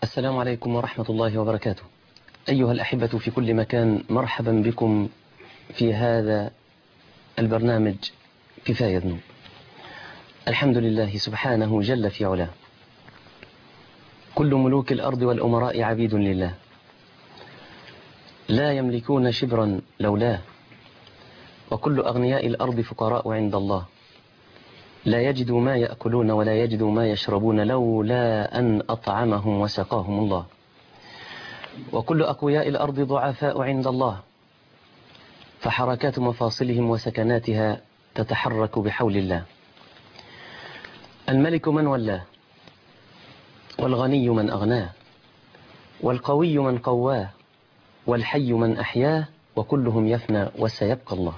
السلام عليكم ورحمة الله وبركاته أيها الأحبة في كل مكان مرحبا بكم في هذا البرنامج كفاية ذنوب الحمد لله سبحانه جل في علاه كل ملوك الأرض والأمراء عبيد لله لا يملكون شبرا لولاه وكل أغنياء الأرض فقراء عند الله لا يجدوا ما يأكلون ولا يجدوا ما يشربون لولا أن أطعمهم وسقاهم الله وكل أقوياء الأرض ضعفاء عند الله فحركات مفاصلهم وسكناتها تتحرك بحول الله الملك من ولاه والغني من أغناه والقوي من قواه والحي من أحياه وكلهم يفنى وسيبقى الله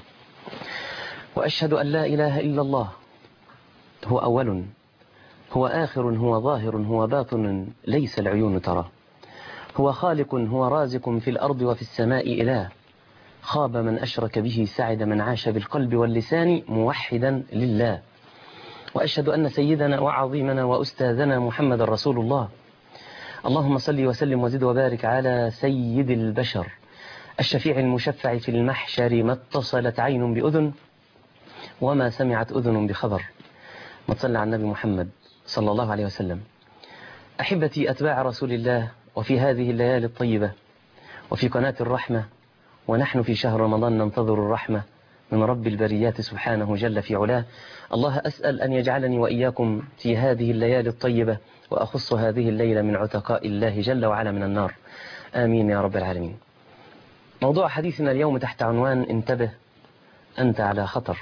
وأشهد أن لا إله إلا الله هو أول هو آخر هو ظاهر هو باطن ليس العيون ترى هو خالق هو رازق في الأرض وفي السماء إله خاب من أشرك به سعد من عاش بالقلب واللسان موحدا لله وأشهد أن سيدنا وعظيمنا وأستاذنا محمد رسول الله اللهم صل وسلم وزد وبارك على سيد البشر الشفيع المشفع في المحشر ما اتصلت عين بأذن وما سمعت أذن بخبر ما تصلى على النبي محمد صلى الله عليه وسلم أحبتي أتباع رسول الله وفي هذه الليالي الطيبة وفي قناة الرحمة ونحن في شهر رمضان ننتظر الرحمة من رب البريات سبحانه جل في علاه الله أسأل أن يجعلني وإياكم في هذه الليالي الطيبة وأخص هذه الليلة من عتقاء الله جل وعلا من النار آمين يا رب العالمين موضوع حديثنا اليوم تحت عنوان انتبه أنت على خطر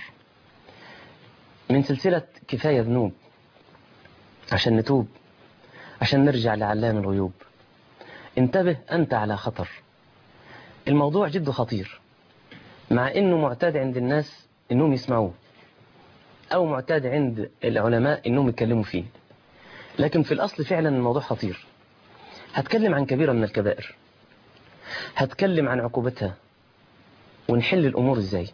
من سلسلة كفاية ذنوب عشان نتوب عشان نرجع لعلام الغيوب انتبه أنت على خطر الموضوع جد خطير مع أنه معتاد عند الناس أنهم يسمعوه أو معتاد عند العلماء أنهم يتكلموا فيه لكن في الأصل فعلا الموضوع خطير هتكلم عن كبيرة من الكبائر هتكلم عن عقوبتها ونحل الأمور إزاي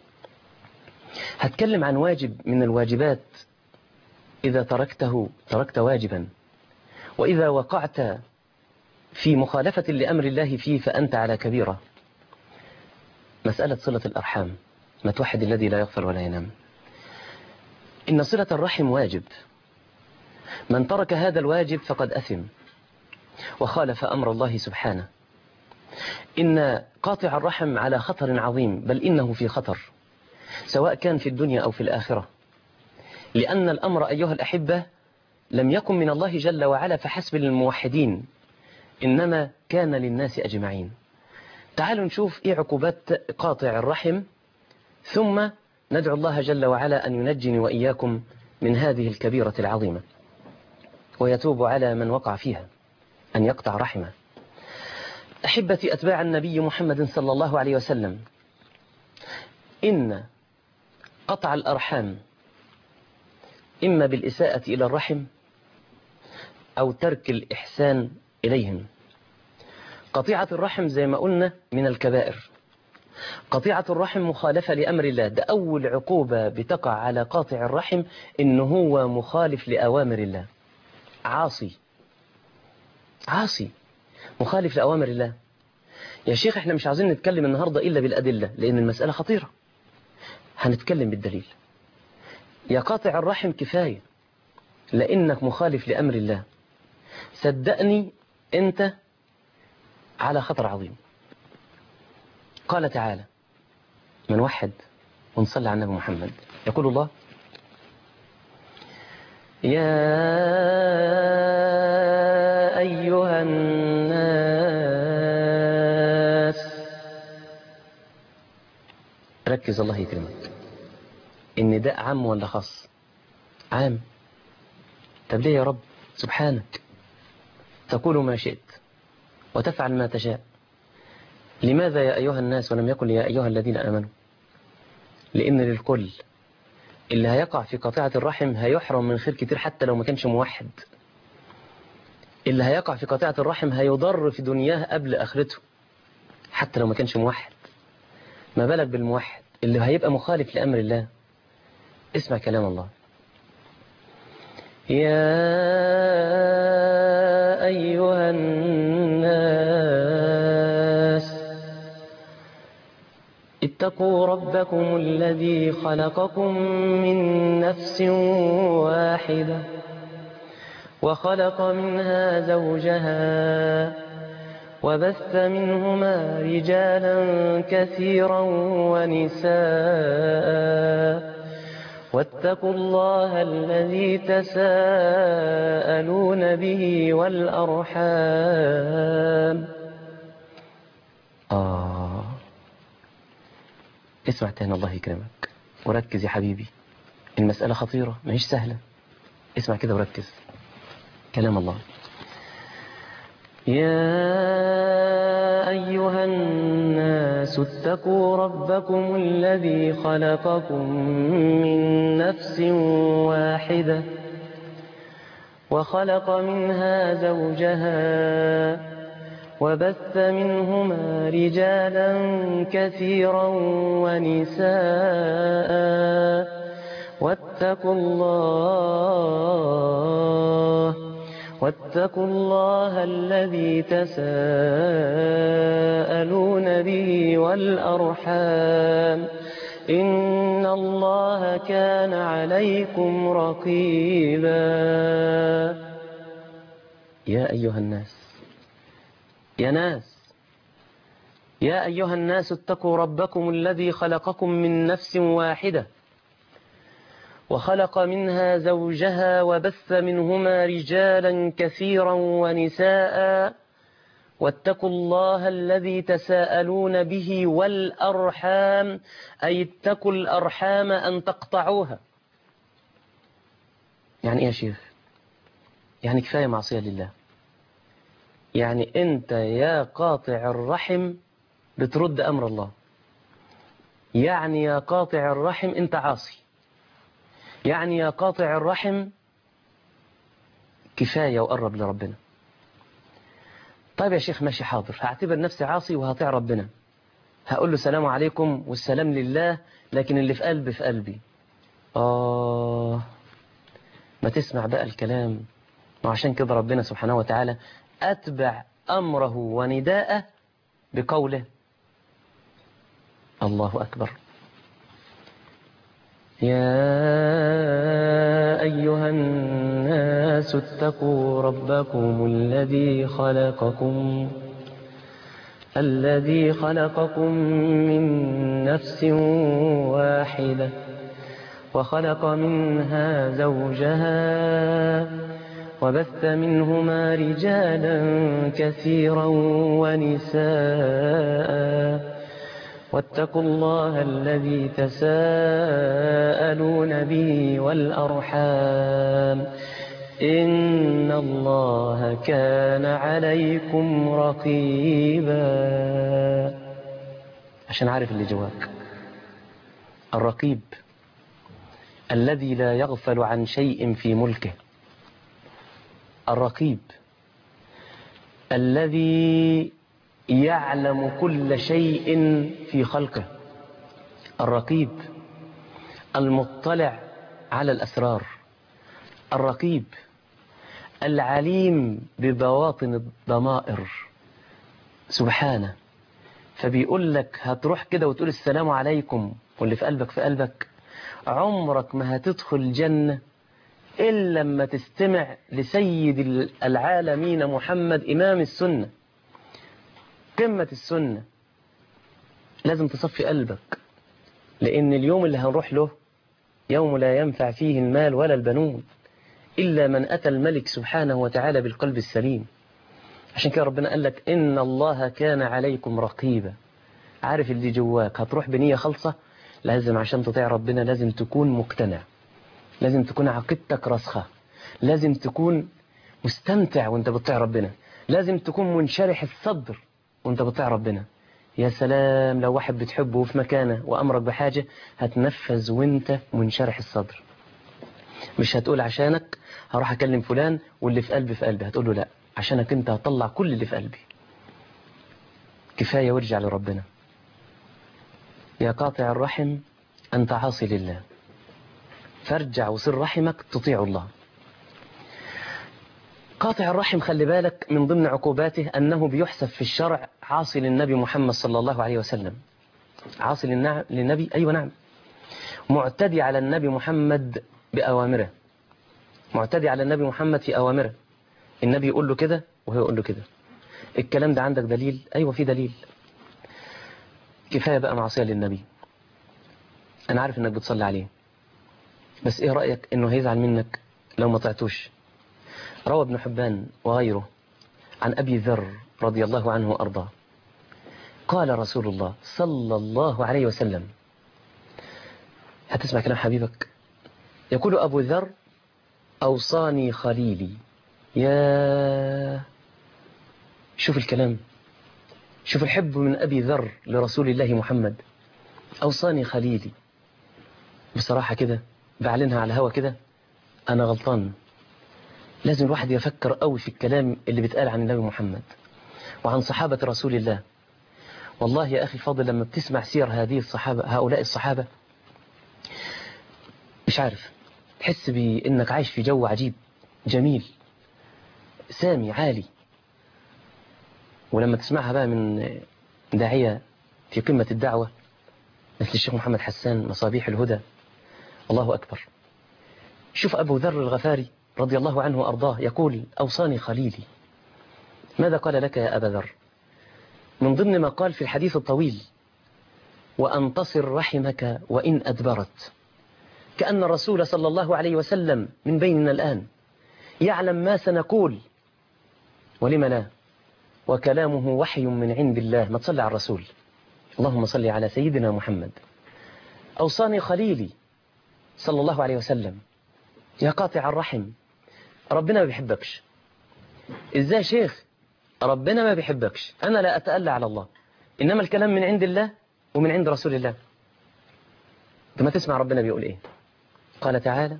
هتكلم عن واجب من الواجبات إذا تركته تركت واجبا وإذا وقعت في مخالفة لأمر الله فيه فأنت على كبيرة مسألة صلة الأرحام ما توحد الذي لا يغفر ولا ينام إن صلة الرحم واجب من ترك هذا الواجب فقد أثم وخالف أمر الله سبحانه إن قاطع الرحم على خطر عظيم بل إنه في خطر سواء كان في الدنيا أو في الآخرة لأن الأمر أيها الأحبة لم يكن من الله جل وعلا فحسب للموحدين إنما كان للناس أجمعين تعالوا نشوف إيه عقوبات قاطع الرحم ثم ندعو الله جل وعلا أن ينجني وإياكم من هذه الكبيرة العظيمة ويتوب على من وقع فيها أن يقطع رحمه أحبتي أتباع النبي محمد صلى الله عليه وسلم إن قطع الأرحام إما بالإساءة إلى الرحم أو ترك الإحسان إليهم قطيعة الرحم زي ما قلنا من الكبائر قطيعة الرحم مخالفة لأمر الله ده أول عقوبة بتقع على قاطع الرحم إن هو مخالف لأوامر الله عاصي عاصي مخالف لأوامر الله يا شيخ احنا مش عايزين نتكلم النهاردة إلا بالأدلة لأن المسألة خطيرة هنتكلم بالدليل يا قاطع الرحم كفاية لأنك مخالف لأمر الله صدقني أنت على خطر عظيم قال تعالى من وحد ونصلي على النبي محمد يقول الله يا أيها الناس ركز الله يكرمك النداء عام ولا خاص عام طب ليه يا رب سبحانك تقول ما شئت وتفعل ما تشاء لماذا يا أيها الناس ولم يقل يا أيها الذين آمنوا لأن للكل اللي هيقع في قطيعة الرحم هيحرم من خير كتير حتى لو ما كانش موحد اللي هيقع في قطيعة الرحم هيضر في دنياه قبل آخرته حتى لو ما كانش موحد ما بالك بالموحد اللي هيبقى مخالف لأمر الله اسمع كلام الله يا أيها الناس اتقوا ربكم الذي خلقكم من نفس واحدة وخلق منها زوجها وبث منهما رجالا كثيرا ونساء واتقوا الله الذي تساءلون به والأرحام آه اسمع تاني الله يكرمك وركز يا حبيبي المسألة خطيرة ما هيش سهلة اسمع كده وركز كلام الله يا أيها الناس اتقوا ربكم الذي خلقكم من نفس واحدة وخلق منها زوجها وبث منهما رجالا كثيرا ونساء واتقوا الله واتقوا الله الذي تساءلون به والأرحام إن الله كان عليكم رقيبا يا أيها الناس يا ناس يا أيها الناس اتقوا ربكم الذي خلقكم من نفس واحدة وخلق منها زوجها وبث منهما رجالا كثيرا ونساء واتقوا الله الذي تساءلون به والأرحام أي اتقوا الأرحام أن تقطعوها يعني إيه يا شيخ يعني كفاية معصية لله يعني أنت يا قاطع الرحم بترد أمر الله يعني يا قاطع الرحم أنت عاصي يعني يا قاطع الرحم كفاية وقرب لربنا طيب يا شيخ ماشي حاضر هعتبر نفسي عاصي وهطيع ربنا هقول له سلام عليكم والسلام لله لكن اللي في قلبي في قلبي آه ما تسمع بقى الكلام وعشان كده ربنا سبحانه وتعالى أتبع أمره ونداءه بقوله الله أكبر يا أيها الناس اتقوا ربكم الذي خلقكم الذي خلقكم من نفس واحدة وخلق منها زوجها وبث منهما رجالا كثيرا ونساء واتقوا الله الذي تساءلون به والأرحام إن الله كان عليكم رقيبا عشان عارف اللي جواك الرقيب الذي لا يغفل عن شيء في ملكه الرقيب الذي يعلم كل شيء في خلقه الرقيب المطلع على الأسرار الرقيب العليم ببواطن الضمائر سبحانه فبيقول لك هتروح كده وتقول السلام عليكم واللي في قلبك في قلبك عمرك ما هتدخل الجنة إلا لما تستمع لسيد العالمين محمد إمام السنة قمة السنة لازم تصفي قلبك لأن اليوم اللي هنروح له يوم لا ينفع فيه المال ولا البنون إلا من أتى الملك سبحانه وتعالى بالقلب السليم عشان كده ربنا قال لك إن الله كان عليكم رقيبا عارف اللي جواك هتروح بنية خالصة لازم عشان تطيع ربنا لازم تكون مقتنع لازم تكون عقيدتك راسخة لازم تكون مستمتع وانت بتطيع ربنا لازم تكون منشرح الصدر وانت بتطيع ربنا يا سلام لو واحد بتحبه في مكانه وأمرك بحاجة هتنفذ وانت منشرح الصدر مش هتقول عشانك هروح أكلم فلان واللي في قلبي في قلبي هتقول له لا عشانك انت هطلع كل اللي في قلبي كفاية وارجع لربنا يا قاطع الرحم أنت عاصي لله فارجع وصل رحمك تطيع الله قاطع الرحم خلي بالك من ضمن عقوباته أنه بيحسب في الشرع عاصي للنبي محمد صلى الله عليه وسلم عاصي للنع- للنبي أيوة نعم معتدي على النبي محمد بأوامره معتدي على النبي محمد في أوامره النبي يقول له كده وهو يقول له كده الكلام ده عندك دليل أيوة في دليل كفاية بقى معصية للنبي أنا عارف إنك بتصلي عليه بس إيه رأيك إنه هيزعل منك لو ما طعتوش روى ابن حبان وغيره عن أبي ذر رضي الله عنه وأرضاه قال رسول الله صلى الله عليه وسلم هتسمع كلام حبيبك يقول أبو ذر أوصاني خليلي يا شوف الكلام شوف الحب من أبي ذر لرسول الله محمد أوصاني خليلي بصراحة كده بعلنها على هوا كده أنا غلطان لازم الواحد يفكر قوي في الكلام اللي بيتقال عن النبي محمد وعن صحابة رسول الله والله يا أخي فاضل لما بتسمع سير هذه الصحابة هؤلاء الصحابة مش عارف تحس بأنك عايش في جو عجيب جميل سامي عالي ولما تسمعها بقى من داعية في قمة الدعوة مثل الشيخ محمد حسان مصابيح الهدى الله أكبر شوف أبو ذر الغفاري رضي الله عنه وأرضاه يقول أوصاني خليلي ماذا قال لك يا أبا ذر من ضمن ما قال في الحديث الطويل وأن تصل رحمك وإن أدبرت كأن الرسول صلى الله عليه وسلم من بيننا الآن يعلم ما سنقول ولم لا وكلامه وحي من عند الله ما تصلي على الرسول اللهم صل على سيدنا محمد أوصاني خليلي صلى الله عليه وسلم يا قاطع الرحم ربنا ما بيحبكش ازاي شيخ ربنا ما بيحبكش انا لا اتألى على الله انما الكلام من عند الله ومن عند رسول الله لما تسمع ربنا بيقول ايه قال تعالى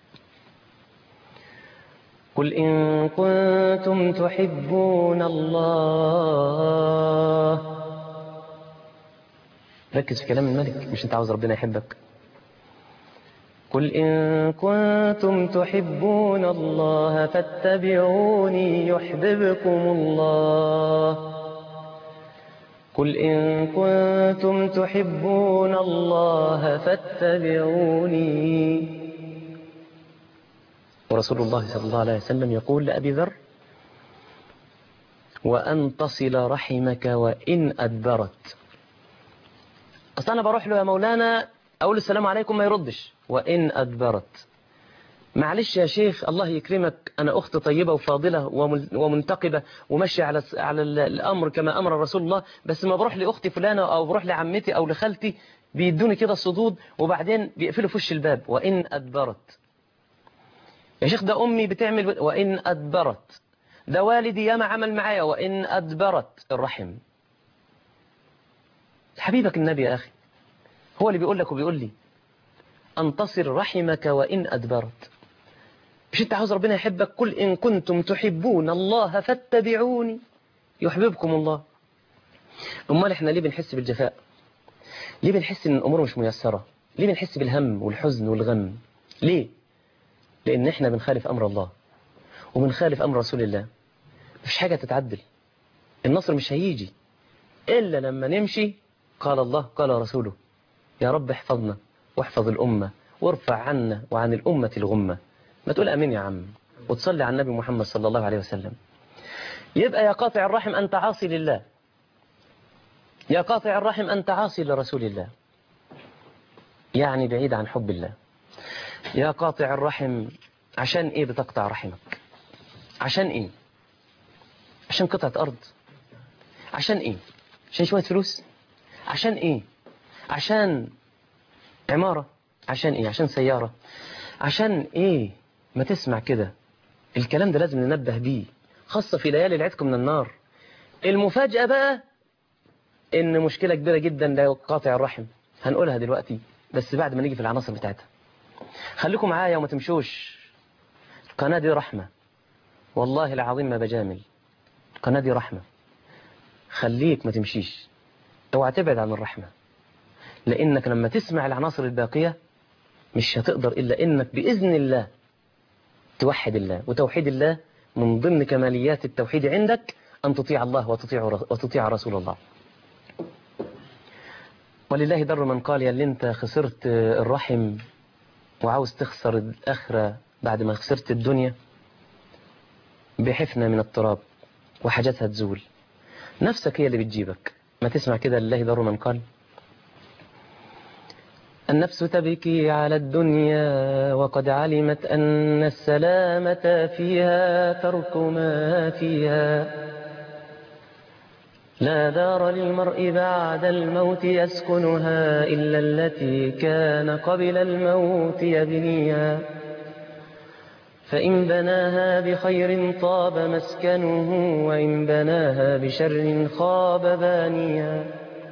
قل إن كنتم تحبون الله ركز في كلام الملك مش انت عاوز ربنا يحبك قل إن كنتم تحبون الله فاتبعوني يحببكم الله قل إن كنتم تحبون الله فاتبعوني ورسول الله صلى الله عليه وسلم يقول لأبي ذر وأن تصل رحمك وإن أدبرت أصلا أنا بروح له يا مولانا أقول السلام عليكم ما يردش وإن أدبرت معلش يا شيخ الله يكرمك أنا أخت طيبة وفاضلة ومنتقبة وماشية على على الأمر كما أمر رسول الله بس ما بروح لأختي فلانة أو بروح لعمتي أو لخالتي بيدوني كده الصدود وبعدين بيقفلوا في وش الباب وإن أدبرت يا شيخ ده أمي بتعمل وإن أدبرت ده والدي ياما عمل معايا وإن أدبرت الرحم حبيبك النبي يا أخي هو اللي بيقول لك وبيقول لي أنتصر رحمك وإن أدبرت مش أنت عاوز ربنا يحبك قل إن كنتم تحبون الله فاتبعوني يحببكم الله أمال إحنا ليه بنحس بالجفاء ليه بنحس إن الأمور مش ميسرة ليه بنحس بالهم والحزن والغم ليه لأن إحنا بنخالف أمر الله وبنخالف أمر رسول الله مفيش حاجة تتعدل النصر مش هيجي إلا لما نمشي قال الله قال رسوله يا رب احفظنا واحفظ الأمة وارفع عنا وعن الأمة الغمة ما تقول أمين يا عم وتصلي على النبي محمد صلى الله عليه وسلم يبقى يا قاطع الرحم أنت عاصي لله يا قاطع الرحم أنت عاصي لرسول الله يعني بعيد عن حب الله يا قاطع الرحم عشان ايه بتقطع رحمك عشان ايه عشان قطعة ارض عشان ايه عشان شوية فلوس عشان ايه عشان عمارة عشان ايه عشان سيارة عشان ايه ما تسمع كده الكلام ده لازم ننبه بيه خاصة في ليالي العتق من النار المفاجأة بقى ان مشكلة كبيرة جدا لقاطع الرحم هنقولها دلوقتي بس بعد ما نيجي في العناصر بتاعتها خليكم معايا وما تمشوش القناة دي رحمة والله العظيم ما بجامل القناة دي رحمة خليك ما تمشيش اوعى تبعد عن الرحمة لانك لما تسمع العناصر الباقية مش هتقدر الا انك باذن الله توحد الله وتوحيد الله من ضمن كماليات التوحيد عندك ان تطيع الله وتطيع وتطيع رسول الله ولله در من قال يا اللي انت خسرت الرحم وعاوز تخسر الآخرة بعد ما خسرت الدنيا بحفنة من التراب وحاجاتها تزول نفسك هي اللي بتجيبك ما تسمع كده لله در من قال النفس تبكي على الدنيا وقد علمت أن السلامة فيها ترك ما فيها لا دار للمرء بعد الموت يسكنها إلا التي كان قبل الموت يبنيها فإن بناها بخير طاب مسكنه وإن بناها بشر خاب بانيها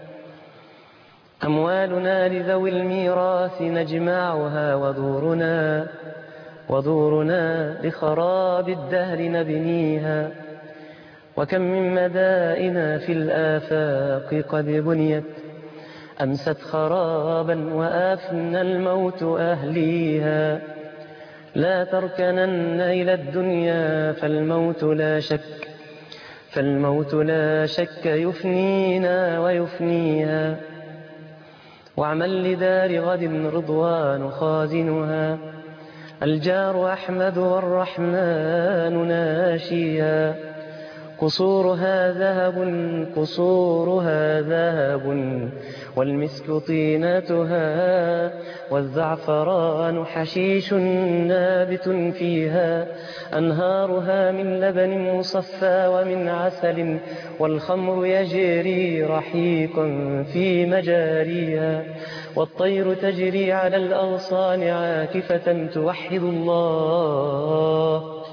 أموالنا لذوي الميراث نجمعها ودورنا ودورنا لخراب الدهر نبنيها وكم من مدائن في الآفاق قد بنيت أمست خرابا وأفنى الموت أهليها لا تركنن إلى الدنيا فالموت لا شك فالموت لا شك يفنينا ويفنيها واعمل لدار غد رضوان خازنها الجار أحمد والرحمن ناشيا قصورها ذهب قصورها ذهب والمسك طينتها والزعفران حشيش نابت فيها أنهارها من لبن مصفى ومن عسل والخمر يجري رحيقا في مجاريها والطير تجري على الأغصان عاكفة توحد الله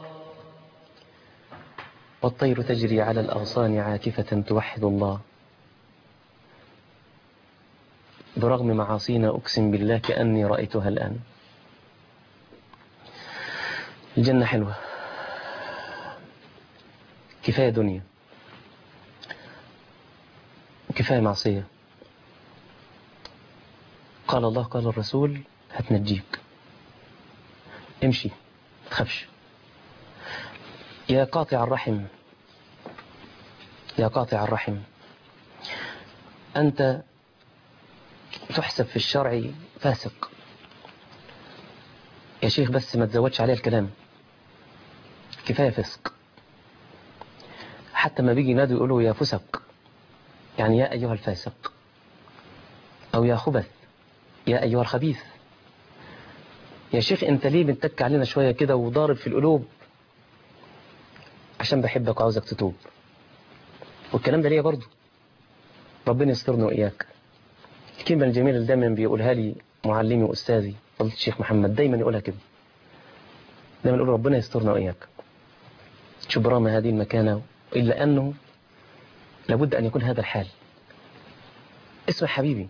والطير تجري على الأغصان عاكفة توحد الله برغم معاصينا أقسم بالله كأني رأيتها الآن الجنة حلوة كفاية دنيا كفاية معصية قال الله قال الرسول هتنجيك امشي تخافش يا قاطع الرحم يا قاطع الرحم أنت تحسب في الشرع فاسق يا شيخ بس ما تزودش عليه الكلام كفاية فسق حتى ما بيجي ينادوا يقولوا يا فسق يعني يا أيها الفاسق أو يا خبث يا أيها الخبيث يا شيخ أنت ليه بتتك علينا شوية كده وضارب في القلوب عشان بحبك وعاوزك تتوب والكلام ده ليا برضه ربنا يسترنا وإياك الكلمة الجميلة اللي دايما بيقولها لي معلمي وأستاذي فضيلة الشيخ محمد دايما يقولها كده دايما يقول ربنا يسترنا وإياك شوف برغم هذه المكانة إلا أنه لابد أن يكون هذا الحال اسمع حبيبي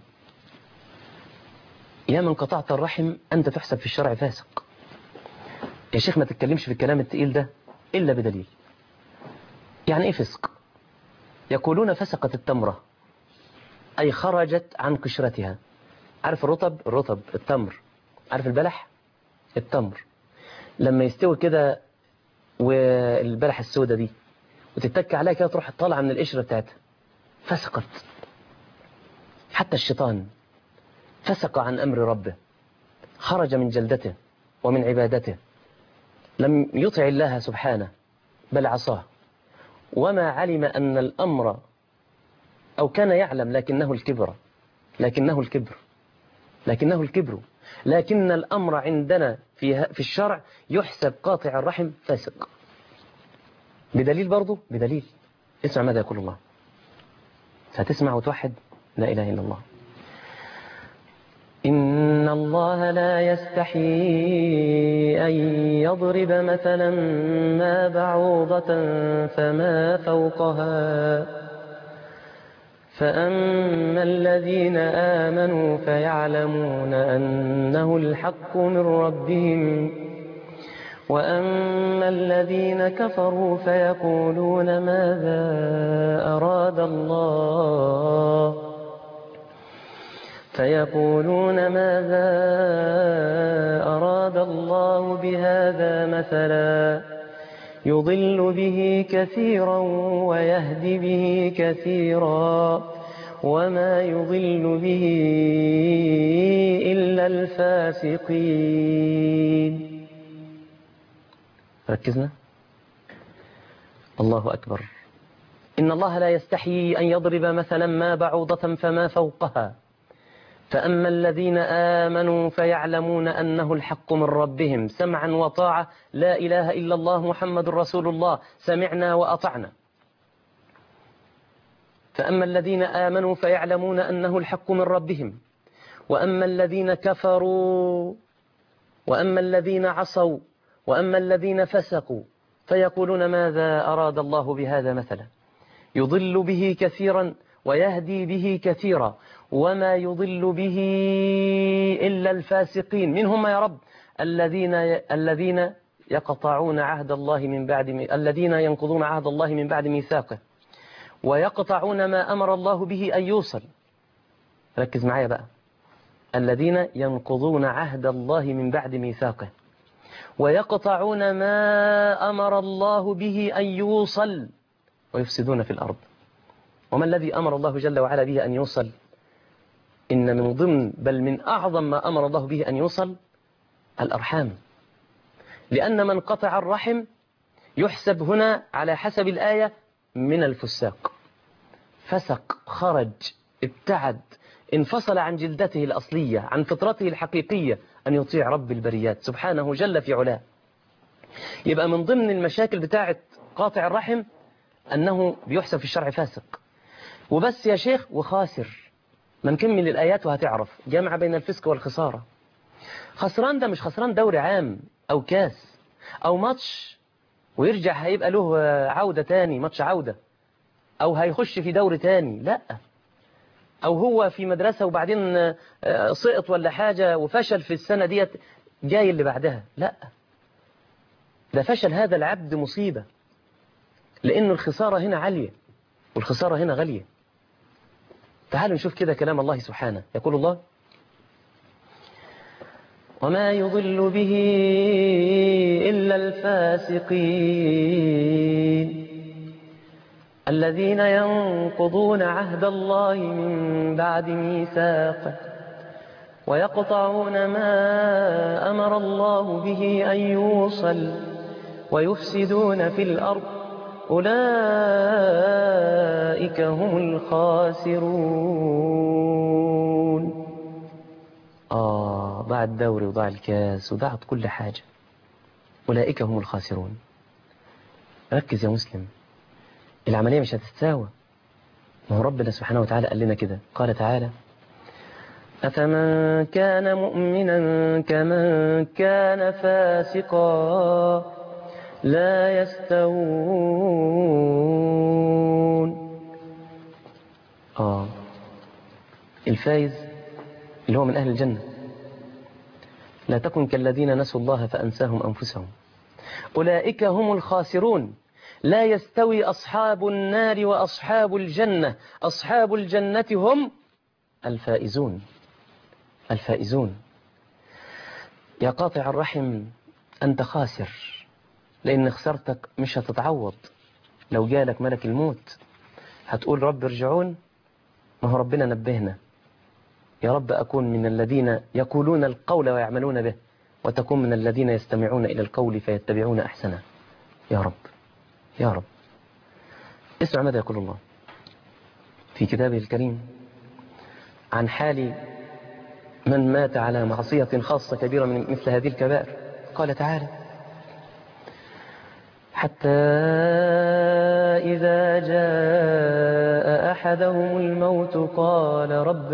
يا من قطعت الرحم أنت تحسب في الشرع فاسق يا شيخ ما تتكلمش في الكلام التقيل ده إلا بدليل يعني إيه فسق يقولون فسقت التمرة أي خرجت عن قشرتها عارف الرطب الرطب التمر عارف البلح التمر لما يستوي كده والبلح السودة دي وتتك عليها كده تروح طالعة من القشرة بتاعتها فسقت حتى الشيطان فسق عن أمر ربه خرج من جلدته ومن عبادته لم يطع الله سبحانه بل عصاه وما علم أن الأمر أو كان يعلم لكنه الكبر لكنه الكبر لكنه الكبر لكن الأمر عندنا في في الشرع يحسب قاطع الرحم فاسق بدليل برضه بدليل اسمع ماذا يقول الله هتسمع وتوحد لا إله إلا الله إن الله لا يستحي أن يضرب مثلا ما بعوضة فما فوقها فأما الذين آمنوا فيعلمون أنه الحق من ربهم وأما الذين كفروا فيقولون ماذا أراد الله فيقولون ماذا أراد الله بهذا مثلا يضل به كثيرا ويهدي به كثيرا وما يضل به إلا الفاسقين ركزنا الله أكبر إن الله لا يستحيي أن يضرب مثلا ما بعوضة فما فوقها فأما الذين آمنوا فيعلمون أنه الحق من ربهم سمعا وطاعة لا إله إلا الله محمد رسول الله سمعنا وأطعنا فأما الذين آمنوا فيعلمون أنه الحق من ربهم وأما الذين كفروا وأما الذين عصوا وأما الذين فسقوا فيقولون ماذا أراد الله بهذا مثلا يضل به كثيرا ويهدي به كثيرا وما يضل به إلا الفاسقين من هم يا رب الذين الذين يقطعون عهد الله من بعد الذين ينقضون عهد الله من بعد ميثاقه ويقطعون ما أمر الله به أن يوصل ركز معايا بقى الذين ينقضون عهد الله من بعد ميثاقه ويقطعون ما أمر الله به أن يوصل ويفسدون في الأرض وما الذي أمر الله جل وعلا به أن يوصل إن من ضمن بل من أعظم ما أمر الله به أن يوصل الأرحام لأن من قطع الرحم يحسب هنا على حسب الآية من الفساق فسق خرج ابتعد انفصل عن جلدته الأصلية عن فطرته الحقيقية أن يطيع رب البريات سبحانه جل في علاه يبقى من ضمن المشاكل بتاعة قاطع الرحم أنه بيحسب في الشرع فاسق وبس يا شيخ وخاسر ما نكمل الآيات وهتعرف جمع بين الفسق والخسارة خسران ده مش خسران دوري عام أو كاس أو ماتش ويرجع هيبقى له عودة تاني ماتش عودة أو هيخش في دوري تاني لا أو هو في مدرسة وبعدين سقط ولا حاجة وفشل في السنة ديت جاي اللي بعدها لا ده فشل هذا العبد مصيبة لأنه الخسارة هنا عالية والخسارة هنا غالية تعالوا نشوف كده كلام الله سبحانه يقول الله وما يضل به إلا الفاسقين الذين ينقضون عهد الله من بعد ميثاقه ويقطعون ما أمر الله به أن يوصل ويفسدون في الأرض أولئك هم الخاسرون آه ضاع الدوري وضاع الكاس وضاعت كل حاجة أولئك هم الخاسرون ركز يا مسلم العملية مش هتتساوى ما هو ربنا سبحانه وتعالى قال لنا كده قال تعالى أفمن كان مؤمنا كمن كان فاسقا لا يستوون آه الفايز اللي هو من أهل الجنة لا تكن كالذين نسوا الله فأنساهم أنفسهم أولئك هم الخاسرون لا يستوي أصحاب النار وأصحاب الجنة أصحاب الجنة هم الفائزون الفائزون يا قاطع الرحم أنت خاسر لأن خسارتك مش هتتعوض لو جالك ملك الموت هتقول رب ارجعون ما هو ربنا نبهنا يا رب أكون من الذين يقولون القول ويعملون به وتكون من الذين يستمعون إلى القول فيتبعون أحسنه يا رب يا رب اسمع ماذا يقول الله في كتابه الكريم عن حال من مات على معصية خاصة كبيرة من مثل هذه الكبائر قال تعالى حتى إذا جاء أحدهم الموت قال رب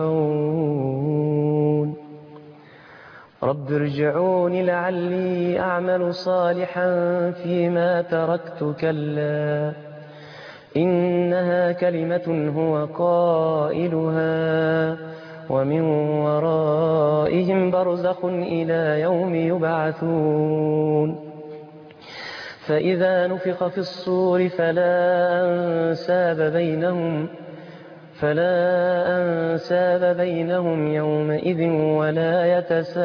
ارجعون رب ارجعون لعلي أعمل صالحا فيما تركت كلا إنها كلمة هو قائلها ومن ورائهم برزخ إلى يوم يبعثون فإذا نفخ في الصور فلا أنساب بينهم فلا أنساب بينهم يومئذ ولا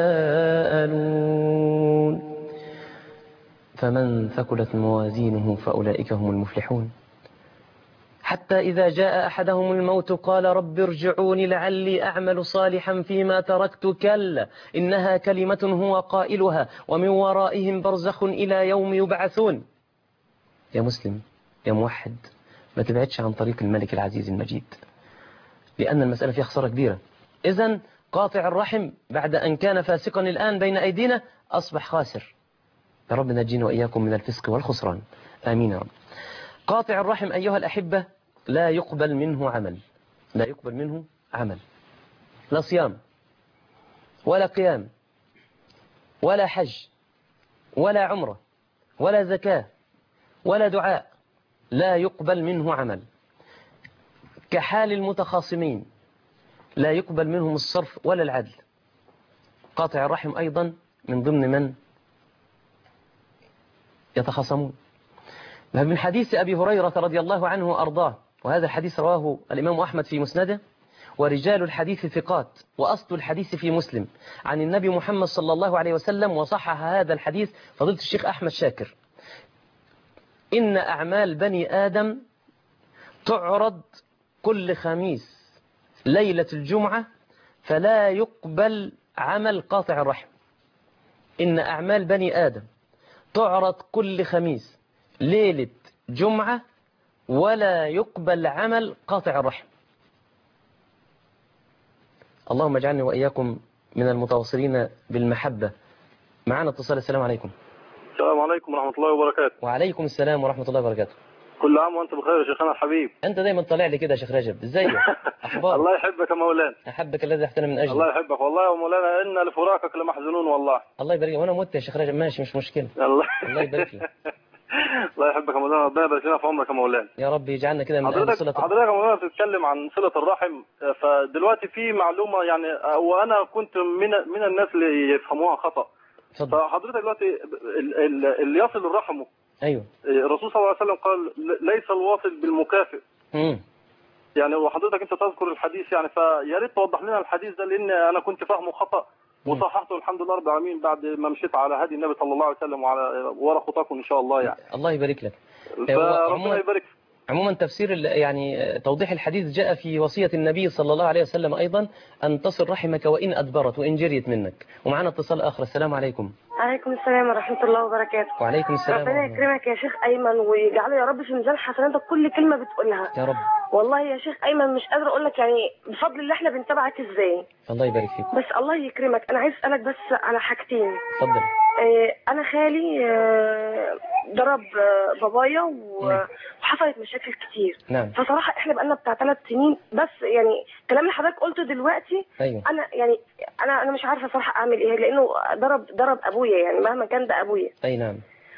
يتساءلون فمن ثقلت موازينه فأولئك هم المفلحون حتى إذا جاء أحدهم الموت قال رب ارجعوني لعلي أعمل صالحا فيما تركت كلا إنها كلمة هو قائلها ومن ورائهم برزخ إلى يوم يبعثون يا مسلم يا موحد ما تبعدش عن طريق الملك العزيز المجيد لأن المسألة فيها خسارة كبيرة إذا قاطع الرحم بعد أن كان فاسقا الآن بين أيدينا أصبح خاسر يا رب نجينا وإياكم من الفسق والخسران آمين يا رب قاطع الرحم أيها الأحبة لا يقبل منه عمل لا يقبل منه عمل لا صيام ولا قيام ولا حج ولا عمرة ولا زكاة ولا دعاء لا يقبل منه عمل كحال المتخاصمين لا يقبل منهم الصرف ولا العدل قاطع الرحم أيضا من ضمن من يتخاصمون من حديث أبي هريرة رضي الله عنه وأرضاه وهذا الحديث رواه الإمام أحمد في مسنده ورجال الحديث ثقات وأصل الحديث في مسلم عن النبي محمد صلى الله عليه وسلم وصحح هذا الحديث فضيلة الشيخ أحمد شاكر إن أعمال بني آدم تعرض كل خميس ليلة الجمعة فلا يقبل عمل قاطع الرحم إن أعمال بني آدم تعرض كل خميس ليلة جمعة ولا يقبل عمل قاطع الرحم اللهم اجعلني وإياكم من المتواصلين بالمحبة معنا اتصال السلام عليكم السلام عليكم ورحمة الله وبركاته وعليكم السلام ورحمة الله وبركاته كل عام وأنت بخير يا شيخنا الحبيب أنت دايما طالع لي كده يا شيخ رجب ازاي أخبار الله يحبك يا مولانا أحبك الذي احتنى من أجلي الله يحبك والله يا مولانا إن لفراقك لمحزونون والله الله يبارك وأنا مت يا شيخ رجب ماشي مش مشكلة الله الله يبارك لك الله يحبك يا مولانا ربنا يبارك لنا في عمرك يا مولانا يا رب يجعلنا كده من أهل حضرتك صلة حضرتك يا مولانا بتتكلم عن صلة الرحم فدلوقتي في معلومة يعني وأنا كنت من من الناس اللي يفهموها خطأ اتفضل فحضرتك دلوقتي ال- ال- اللي يصل الرحم أيوه الرسول صلى الله عليه وسلم قال ليس الواصل بالمكافئ امم يعني وحضرتك انت تذكر الحديث يعني فيا ريت توضح لنا الحديث ده لان انا كنت فاهمه خطا وصححته الحمد لله رب العالمين بعد ما مشيت على هدي النبي صلى الله عليه وسلم وعلى ورا خطاكم ان شاء الله يعني الله يبارك لك هو عموما- فربنا يبارك عموما تفسير ال- يعني توضيح الحديث جاء في وصية النبي صلى الله عليه وسلم أيضا أن تصل رحمك وإن أدبرت وإن جريت منك ومعنا اتصال آخر السلام عليكم عليكم السلام ورحمة الله وبركاته وعليكم السلام ربنا ورحمة الله. يكرمك يا شيخ أيمن ويجعله يا رب في ميزان حسناتك كل كلمة بتقولها يا رب والله يا شيخ أيمن مش قادرة أقول لك يعني بفضل الله إحنا بنتابعك إزاي الله يبارك فيك بس الله يكرمك أنا عايز أسألك بس على حاجتين تفضل آه، أنا خالي آه، ضرب آه، بابايا و- مم. وحصلت مشاكل كتير نعم فصراحة إحنا بقالنا بتاع ثلاث سنين بس يعني الكلام اللي حضرتك قلته دلوقتي أيوه أنا يعني أنا أنا مش عارفة صراحة أعمل إيه لأنه ضرب ضرب أبويا يعني مهما كان ده أبويا أي نعم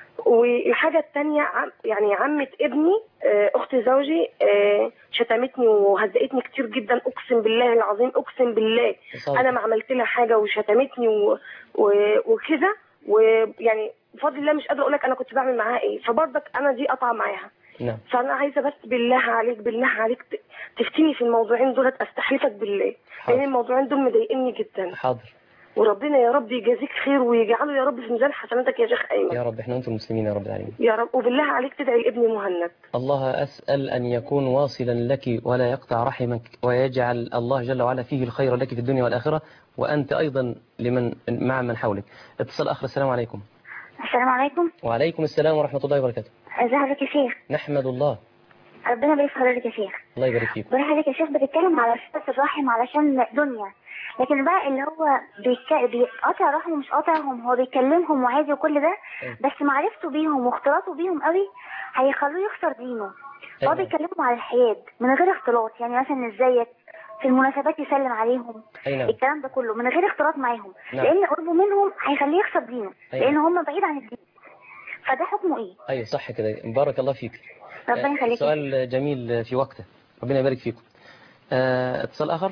والحاجة التانية عم يعني عمة ابني آه، أخت زوجي آه، شتمتني وهزقتني كتير جدا أقسم بالله العظيم أقسم بالله صادق. أنا ما عملت لها حاجة وشتمتني و... و... وكده ويعني بفضل الله مش قادرة أقول لك أنا كنت بعمل معاها إيه فبرضك أنا دي قطع معاها نعم فأنا عايزة بس بالله عليك بالله عليك ت- تفتني في الموضوعين دولت أستحلفك بالله حاضر. لأن الموضوعين دول مضايقني جدا حاضر وربنا يا رب يجازيك خير ويجعله يا رب في ميزان حسناتك يا شيخ أيمن يا رب احنا وانتم المسلمين يا رب العالمين يا رب وبالله عليك تدعي لابني مهند الله أسأل أن يكون واصلا لك ولا يقطع رحمك ويجعل الله جل وعلا فيه الخير لك في الدنيا والآخرة وأنت أيضا لمن مع من حولك اتصال آخر السلام عليكم السلام عليكم وعليكم السلام ورحمة الله وبركاته ازي حضرتك يا شيخ نحمد الله ربنا يبارك في حضرتك يا شيخ الله يبارك فيكم بروح حضرتك يا شيخ بتتكلم على صلة الرحم علشان دنيا لكن بقى اللي هو بيك- بيقطع رحمه ومش قاطعهم هو بيكلمهم وعادي وكل ده أيوة. بس معرفته بيهم واختلاطه بيهم قوي هيخلوه يخسر دينه هو أيوة. بيكلمهم على الحياد من غير اختلاط يعني مثلا ازيك في المناسبات يسلم عليهم أي نعم الكلام ده كله من غير اختلاط معاهم نعم. لان قربه منهم هيخليه يخسر دينه أيوة. لان هم بعيد عن الدين فده حكمه ايه أيوة صح كده بارك الله فيك ربنا آه، يخليك سؤال جميل في وقته ربنا يبارك فيكم آه، اتصال آخر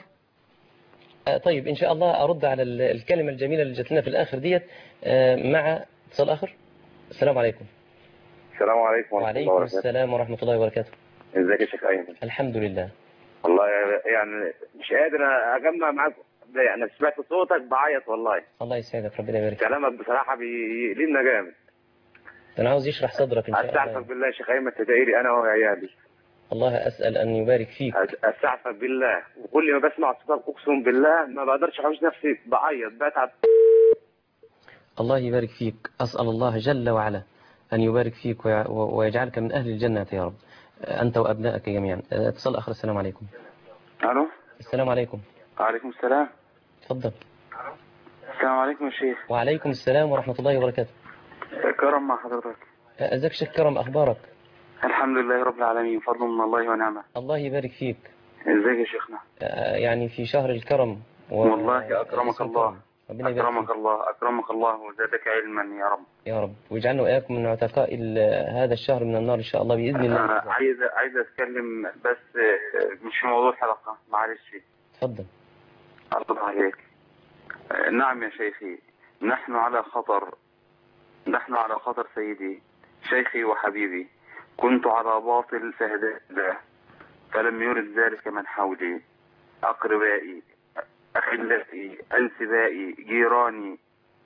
آه، طيب إن شاء الله أرد على ال- الكلمة الجميلة اللي جات لنا في الآخر ديت آه، مع اتصال آخر السلام عليكم السلام عليكم ورحمة الله وعليكم وبركاته السلام ورحمة الله وبركاته ازيك يا شيخ ايمن الحمد لله والله يعني مش قادر اجمع معاك يعني سمعت صوتك بعيط والله الله يسعدك ربنا يبارك فيك كلامك بصراحة بيقلبنا جامد أنا عاوز يشرح صدرك إن شاء استعفك الله بالله يا شيخ ايمن تدعي لي انا وعيالي الله أسأل أن يبارك فيك أس- استعفى بالله وكل ما بسمع صوتك اقسم بالله ما بقدرش احوش نفسي بعيط بتعب الله يبارك فيك أسأل الله جل وعلا أن يبارك فيك ويع- و- ويجعلك من أهل الجنة يا رب أنت وأبنائك جميعا اتصال آخر السلام عليكم الو السلام عليكم وعليكم السلام تفضل السلام عليكم يا شيخ وعليكم السلام ورحمة الله وبركاته كرم مع حضرتك أزاك شيخ كرم أخبارك الحمد لله رب العالمين فضل من الله ونعمه الله يبارك فيك ازيك يا شيخنا آه، يعني في شهر الكرم و... والله أكرمك اسم الله. الكرم. ربنا يبارك اكرمك فيك الله اكرمك الله وزادك علما يا رب يا رب ويجعلنا وإياكم من عتقاء ال- هذا الشهر من النار إن شاء الله بإذن آه، الله عايز عايز اتكلم بس آه، مش في موضوع الحلقه معلش تفضل أرضى عليك آه، نعم يا شيخي نحن على خطر نحن على خطر سيدي شيخي وحبيبي كنت على باطل فهداني الله فلم يرد ذلك من حولي أقربائي أخلتي أنسبائي جيراني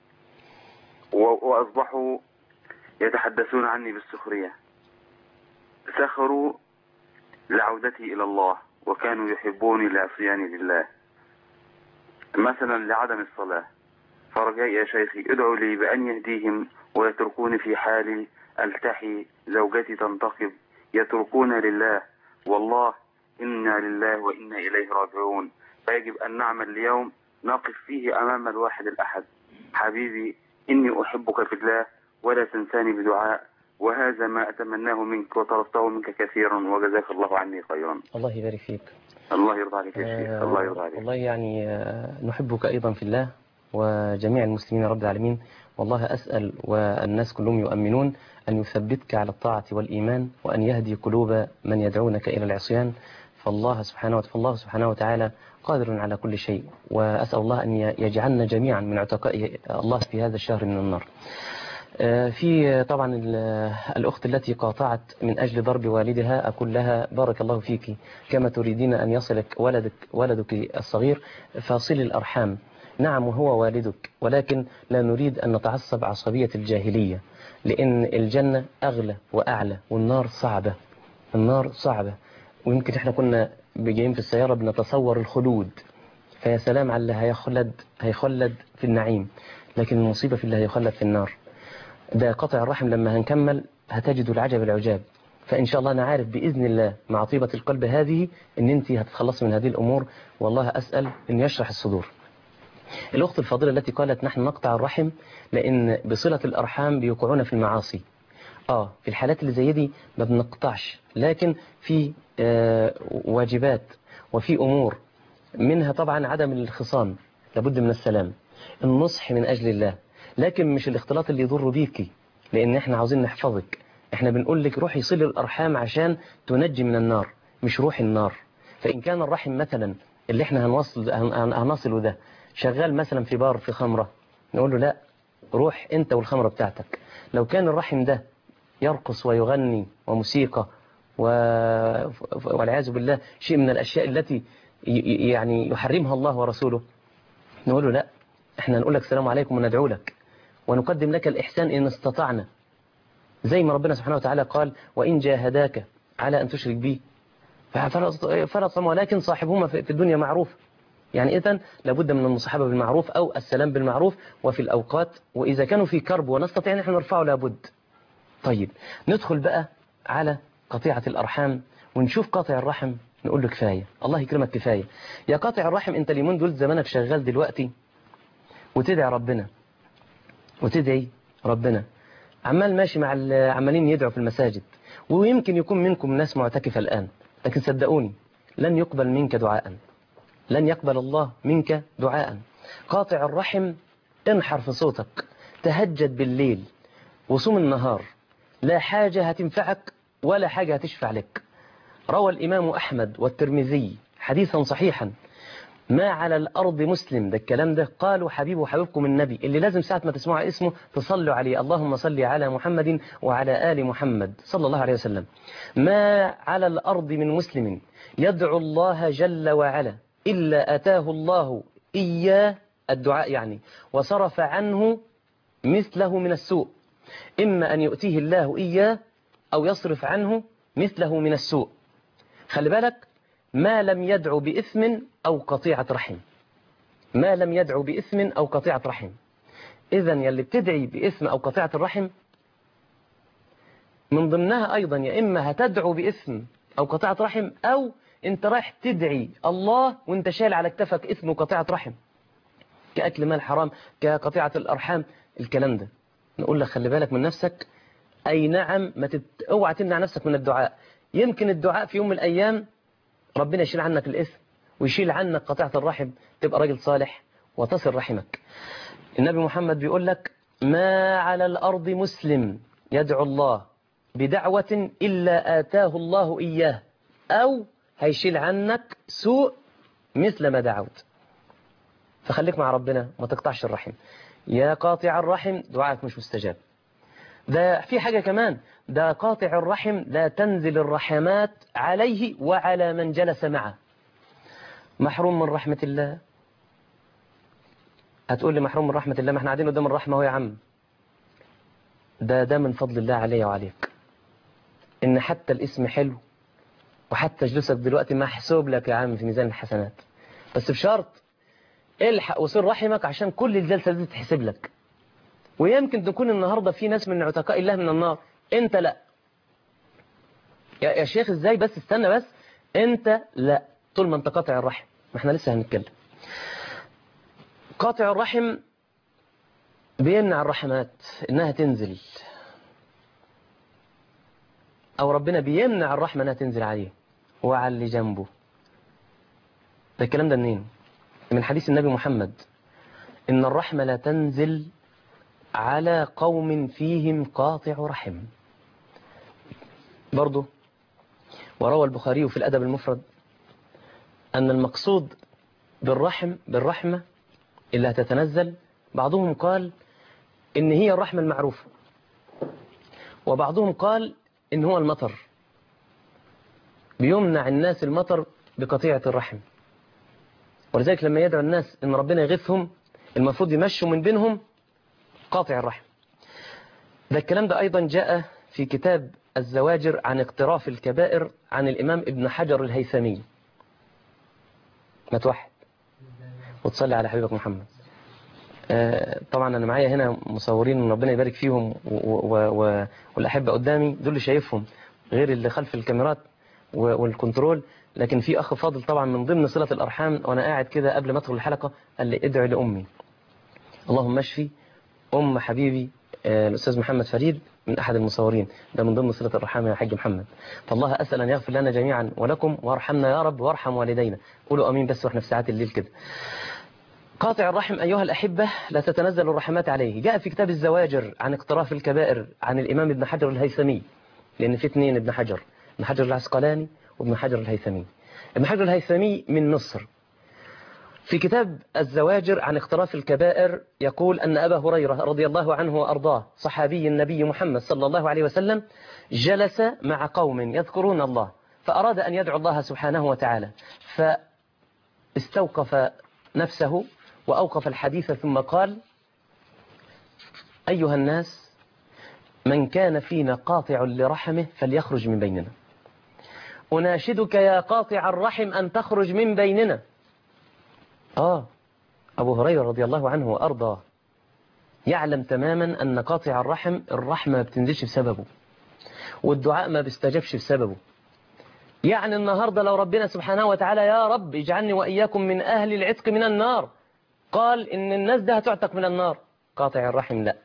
و- وأصبحوا يتحدثون عني بالسخرية سخروا لعودتي إلى الله وكانوا يحبوني لعصياني لله مثلا لعدم الصلاة فرجائي يا شيخي ادعوا لي بأن يهديهم ويتركوني في حالي ألتحي زوجتي تنتقب يتركون لله والله إنا لله وإنا إليه راجعون فيجب أن نعمل اليوم نقف فيه أمام الواحد الأحد حبيبي إني أحبك في الله ولا تنساني بدعاء وهذا ما أتمناه منك وطلبته منك كثيرا وجزاك الله عني خيرا الله يبارك فيك الله يرضى عليك يا شيخ آه، الله يرضى عليك والله يعني آه، نحبك أيضا في الله وجميع المسلمين رب العالمين والله أسأل والناس كلهم يؤمنون أن يثبتك على الطاعة والإيمان وأن يهدي قلوب من يدعونك إلى العصيان فالله سبحانه وتعالى فالله سبحانه وتعالى قادر على كل شيء وأسأل الله أن يجعلنا جميعا من عتقاء الله في هذا الشهر من النار آه، في طبعا ال- الأخت التي قاطعت من أجل ضرب والدها أقول لها بارك الله فيك كما تريدين أن يصلك ولدك ولدك الصغير فصل الأرحام نعم وهو والدك ولكن لا نريد أن نتعصب عصبية الجاهلية لأن الجنة أغلى وأعلى والنار صعبة النار صعبة ويمكن احنا كنا جايين في السيارة بنتصور الخلود فيا سلام على اللي هيخلد هيخلد في النعيم لكن المصيبة في اللي هيخلد في النار ده قطع الرحم لما هنكمل هتجدوا العجب العجاب فإن شاء الله أنا عارف بإذن الله مع طيبة القلب هذه أن أنت هتتخلصي من هذه الأمور والله أسأل أن يشرح الصدور الأخت الفاضلة التي قالت نحن نقطع الرحم لأن بصلة الأرحام بيوقعون في المعاصي آه في الحالات اللي زي دي ما بنقطعش لكن في آه واجبات وفي أمور منها طبعا عدم الخصام لابد من السلام النصح من أجل الله لكن مش الاختلاط اللي يضر بيكي لأن احنا عاوزين نحفظك احنا بنقول لك روحي صل الأرحام عشان تنجي من النار مش روحي النار فإن كان الرحم مثلا اللي احنا هنوصل هن- هن- هنصله ده شغال مثلا في بار في خمرة نقول له لا روح انت والخمرة بتاعتك لو كان الرحم ده يرقص ويغني وموسيقى و... والعياذ بالله شيء من الأشياء التي ي- ي- يعني يحرمها الله ورسوله نقول له لا احنا نقول لك السلام عليكم وندعو لك ونقدم لك الإحسان إن استطعنا زي ما ربنا سبحانه وتعالى قال وإن جاهداك على أن تشرك بي فلا فلا صم ولكن صاحبهما في في الدنيا معروف يعني إذن لابد من المصاحبة بالمعروف أو السلام بالمعروف وفي الأوقات وإذا كانوا في كرب ونستطيع أن احنا نرفعه لابد طيب ندخل بقى على قطيعة الأرحام ونشوف قاطع الرحم نقول له كفاية الله يكرمك كفاية يا قاطع الرحم انت اليومين دول زمانك شغال دلوقتي وتدعي ربنا وتدعي ربنا عمال ماشي مع ال- عمالين يدعوا في المساجد ويمكن يكون منكم ناس معتكفة الآن لكن صدقوني لن يقبل منك دعاء لن يقبل الله منك دعاء قاطع الرحم انحر في صوتك تهجد بالليل وصوم النهار لا حاجة هتنفعك ولا حاجة هتشفع لك روى الإمام أحمد والترمذي حديثا صحيحا ما على الأرض مسلم ده الكلام ده قالوا حبيب وحبيبكم النبي اللي لازم ساعة ما تسمعوا اسمه تصلوا عليه اللهم صل على محمد وعلى آل محمد صلى الله عليه وسلم ما على الأرض من مسلم يدعو الله جل وعلا إلا أتاه الله إياه الدعاء يعني وصرف عنه مثله من السوء إما أن يؤتيه الله إياه أو يصرف عنه مثله من السوء خلي بالك ما لم يدعو بإثم أو قطيعة رحم ما لم يدعو بإثم أو قطيعة رحم إذا يلي بتدعي بإثم أو قطيعة الرحم من ضمنها أيضا يا إما هتدعو بإثم أو قطيعة رحم أو أنت رايح تدعي الله وأنت شايل على كتفك إثم وقطيعة رحم كأكل مال حرام كقطيعة الأرحام الكلام ده نقول لك خلي بالك من نفسك أي نعم ما تت... اوعى تمنع نفسك من الدعاء يمكن الدعاء في يوم من الأيام ربنا يشيل عنك الإثم ويشيل عنك قطيعة الرحم تبقى راجل صالح وتصل رحمك النبي محمد بيقول لك ما على الأرض مسلم يدعو الله بدعوة إلا آتاه الله إياه أو هيشيل عنك سوء مثل ما دعوت فخليك مع ربنا ما تقطعش الرحم يا قاطع الرحم دعائك مش مستجاب ده في حاجة كمان ده قاطع الرحم لا تنزل الرحمات عليه وعلى من جلس معه محروم من رحمة الله هتقول لي محروم من رحمة الله ما احنا قاعدين قدام الرحمة اهو يا عم ده ده من فضل الله علي وعليك ان حتى الاسم حلو وحتى جلوسك دلوقتي محسوب لك يا عم في ميزان الحسنات بس بشرط الحق وصل رحمك عشان كل الجلسة دي تحسب لك ويمكن تكون النهاردة في ناس من عتقاء الله من النار انت لا يا, يا شيخ ازاي بس استنى بس انت لا طول ما انت قاطع الرحم ما احنا لسه هنتكلم قاطع الرحم بيمنع الرحمات انها تنزل او ربنا بيمنع الرحمة انها تنزل عليه وعلى اللي جنبه ده الكلام ده منين من حديث النبي محمد ان الرحمة لا تنزل على قوم فيهم قاطع رحم برضه وروى البخاري في الأدب المفرد أن المقصود بالرحم بالرحمة اللي هتتنزل بعضهم قال إن هي الرحمة المعروفة وبعضهم قال إن هو المطر بيمنع الناس المطر بقطيعة الرحم ولذلك لما يدعو الناس إن ربنا يغثهم المفروض يمشوا من بينهم قاطع الرحم ده الكلام ده أيضا جاء في كتاب الزواجر عن اقتراف الكبائر عن الإمام ابن حجر الهيثمي ما توحد وتصلي على حبيبك محمد آه طبعا أنا معايا هنا مصورين ربنا يبارك فيهم و و و والأحبة قدامي دول اللي شايفهم غير اللي خلف الكاميرات والكنترول لكن في أخ فاضل طبعا من ضمن صلة الأرحام وأنا قاعد كده قبل ما أدخل الحلقة قال لي ادعي لأمي اللهم اشفي أم حبيبي الأستاذ محمد فريد من أحد المصورين ده من ضمن صلة الرحام يا حاج محمد فالله أسأل أن يغفر لنا جميعا ولكم وارحمنا يا رب وارحم والدينا قولوا أمين بس وإحنا في ساعات الليل كده قاطع الرحم أيها الأحبة لا تتنزل الرحمات عليه جاء في كتاب الزواجر عن اقتراف الكبائر عن الإمام ابن حجر الهيثمي لأن في اثنين ابن حجر ابن حجر العسقلاني وابن حجر الهيثمي ابن حجر الهيثمي من مصر في كتاب الزواجر عن اقتراف الكبائر يقول أن أبا هريرة رضي الله عنه وأرضاه صحابي النبي محمد صلى الله عليه وسلم جلس مع قوم يذكرون الله فأراد أن يدعو الله سبحانه وتعالى فاستوقف نفسه وأوقف الحديث ثم قال أيها الناس من كان فينا قاطع لرحمه فليخرج من بيننا أناشدك يا قاطع الرحم أن تخرج من بيننا آه أبو هريرة رضي الله عنه وأرضاه يعلم تماما أن قاطع الرحم الرحمة ما بتنزلش بسببه والدعاء ما بيستجابش بسببه يعني النهاردة لو ربنا سبحانه وتعالى يا رب اجعلني وإياكم من أهل العتق من النار قال إن الناس ده هتعتق من النار قاطع الرحم لا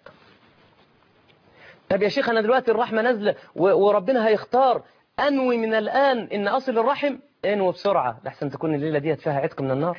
طب يا شيخ أنا دلوقتي الرحمة نازلة وربنا هيختار أنوي من الآن إن أصل الرحم انوي بسرعة لحسن تكون الليلة دي فيها عتق من النار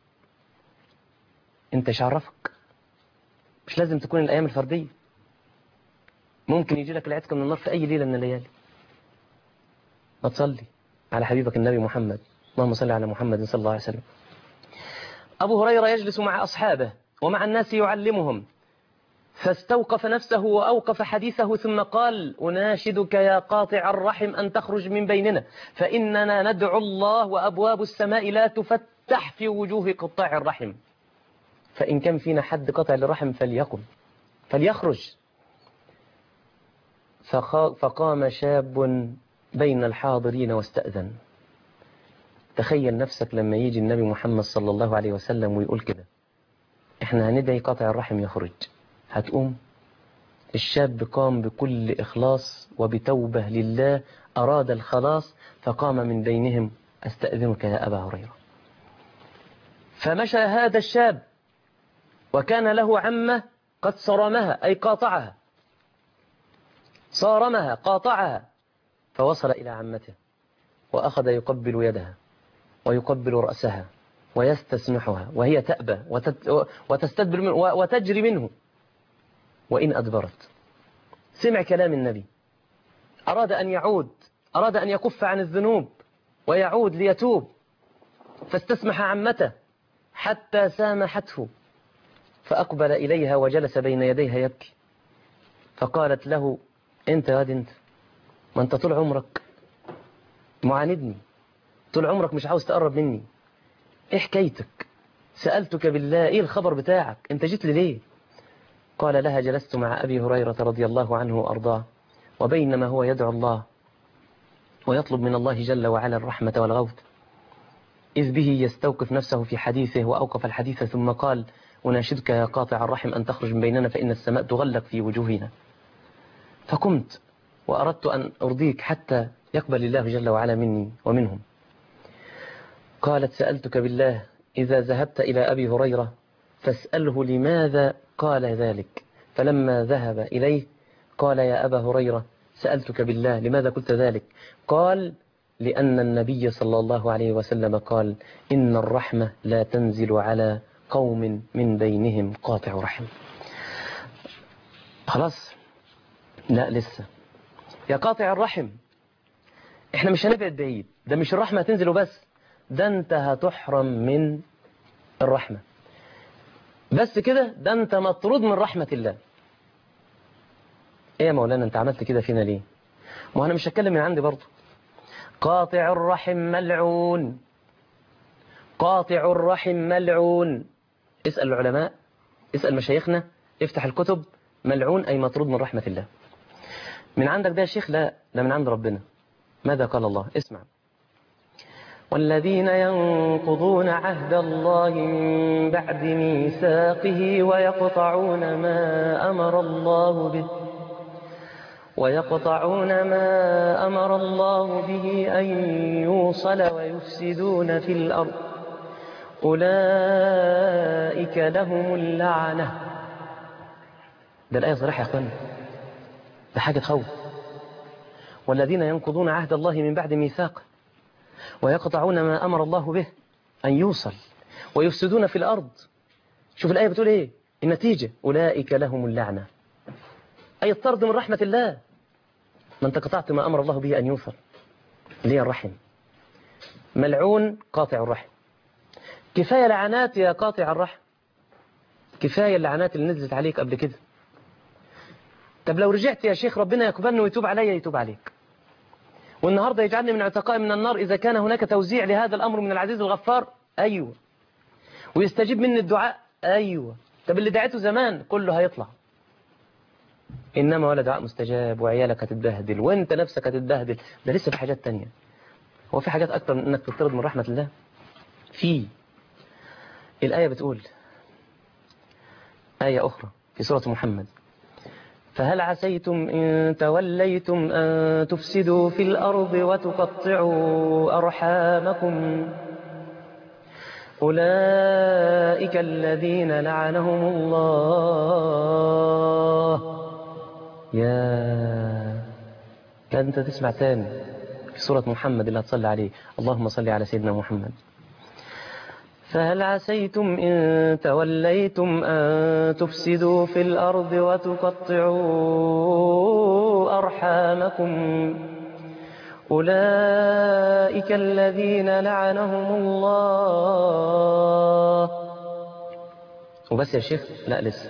انت شعرفك مش لازم تكون الأيام الفردية ممكن يجي لك العتق من النار في أي ليلة من الليالي ما تصلي على حبيبك النبي محمد اللهم صل على محمد صلى الله عليه وسلم أبو هريرة يجلس مع أصحابه ومع الناس يعلمهم فاستوقف نفسه وأوقف حديثه ثم قال أناشدك يا قاطع الرحم أن تخرج من بيننا فإننا ندعو الله وأبواب السماء لا تفتح في وجوه قطاع الرحم فإن كان فينا حد قطع لرحم فليقم فليخرج فقام شاب بين الحاضرين واستأذن تخيل نفسك لما يجي النبي محمد صلى الله عليه وسلم ويقول كده احنا هندعي قاطع الرحم يخرج هتقوم الشاب قام بكل إخلاص وبتوبة لله أراد الخلاص فقام من بينهم أستأذنك يا أبا هريرة فمشى هذا الشاب وكان له عمة قد صرمها أي قاطعها صارمها قاطعها فوصل إلى عمته وأخذ يقبل يدها ويقبل رأسها ويستسمحها وهي تأبى وتت... وتستدبر منه وتجري منه وإن أدبرت سمع كلام النبي أراد أن يعود أراد أن يكف عن الذنوب ويعود ليتوب فاستسمح عمته حتى سامحته فأقبل إليها وجلس بين يديها يبكي فقالت له أنت يا أنت ما أنت طول عمرك معاندني طول عمرك مش عاوز تقرب مني إيه حكايتك سألتك بالله إيه الخبر بتاعك أنت جيت لي ليه قال لها جلست مع أبي هريرة رضي الله عنه وأرضاه وبينما هو يدعو الله ويطلب من الله جل وعلا الرحمة والغوث إذ به يستوقف نفسه في حديثه وأوقف الحديث ثم قال أناشدك يا قاطع الرحم أن تخرج من بيننا فإن السماء تغلق في وجوهنا فقمت وأردت أن أرضيك حتى يقبل الله جل وعلا مني ومنهم قالت سألتك بالله إذا ذهبت إلى أبي هريرة فاسأله لماذا قال ذلك فلما ذهب إليه قال يا أبا هريرة سألتك بالله لماذا قلت ذلك قال لأن النبي صلى الله عليه وسلم قال إن الرحمة لا تنزل على قوم من بينهم قاطع رحم خلاص لا لسه يا قاطع الرحم احنا مش هنبعد بعيد ده مش الرحمة هتنزل وبس ده انت هتحرم من الرحمة بس كده ده انت مطرود من رحمة الله ايه يا مولانا انت عملت كده فينا ليه ما انا مش هتكلم من عندي برضه قاطع الرحم ملعون قاطع الرحم ملعون اسأل العلماء اسأل مشايخنا افتح الكتب ملعون أي مطرود من رحمة الله من عندك ده يا شيخ لا ده من عند ربنا ماذا قال الله اسمع والذين ينقضون عهد الله من بعد ميثاقه ويقطعون ما أمر الله به ويقطعون ما أمر الله به أن يوصل ويفسدون في الأرض أولئك لهم اللعنة ده الآية صريحة يا أخوان ده حاجة تخوف والذين ينقضون عهد الله من بعد ميثاقه ويقطعون ما أمر الله به أن يوصل ويفسدون في الأرض شوف الآية بتقول إيه النتيجة أولئك لهم اللعنة أي الطرد من رحمة الله ما أنت قطعت ما أمر الله به أن يوصل ليه الرحم ملعون قاطع الرحم كفاية لعنات يا قاطع الرحم كفاية اللعنات اللي نزلت عليك قبل كده طب لو رجعت يا شيخ ربنا يقبلني ويتوب علي يتوب عليك والنهاردة يجعلني من اعتقاء من النار إذا كان هناك توزيع لهذا الأمر من العزيز الغفار أيوة ويستجيب مني الدعاء أيوة طب اللي دعيته زمان كله هيطلع إنما ولا دعاء مستجاب وعيالك هتتبهدل وانت نفسك هتتبهدل ده لسه في حاجات تانية هو في حاجات أكتر من أنك تطرد من رحمة الله في الآية بتقول آية أخرى في سورة محمد فهل عسيتم إن توليتم أن تفسدوا في الأرض وتقطعوا أرحامكم أولئك الذين لعنهم الله يا لا أنت تسمع تاني في سورة محمد اللي هتصلي عليه اللهم صل على سيدنا محمد فهل عسيتم إن توليتم أن تفسدوا في الأرض وتقطعوا أرحامكم أولئك الذين لعنهم الله وبس يا شيخ لا لسه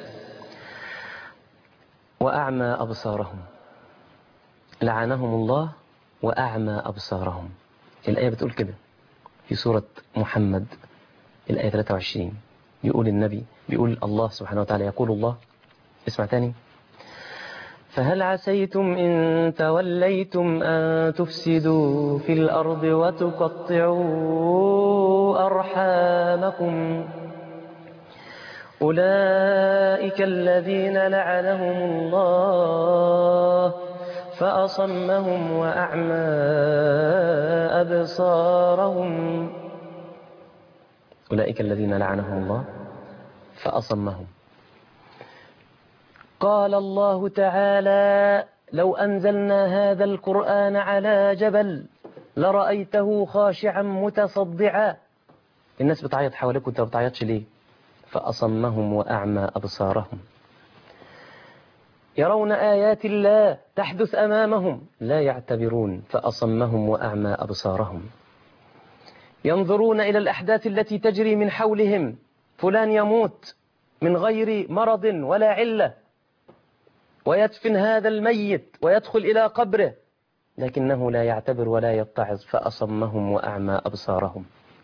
وأعمى أبصارهم لعنهم الله وأعمى أبصارهم الآية بتقول كده في سورة محمد الآية 23 بيقول النبي بيقول الله سبحانه وتعالى يقول الله اسمع تاني فهل عسيتم إن توليتم أن تفسدوا في الأرض وتقطعوا أرحامكم أولئك الذين لعنهم الله فأصمهم وأعمى أبصارهم أولئك الذين لعنهم الله فأصمهم قال الله تعالى لو أنزلنا هذا القرآن على جبل لرأيته خاشعا متصدعا الناس بتعيط حواليك وانت ما بتعيطش ليه فأصمهم وأعمى أبصارهم يرون آيات الله تحدث أمامهم لا يعتبرون فأصمهم وأعمى أبصارهم ينظرون إلى الأحداث التي تجري من حولهم فلان يموت من غير مرض ولا علة ويدفن هذا الميت ويدخل إلى قبره لكنه لا يعتبر ولا يتعظ فأصمهم وأعمى أبصارهم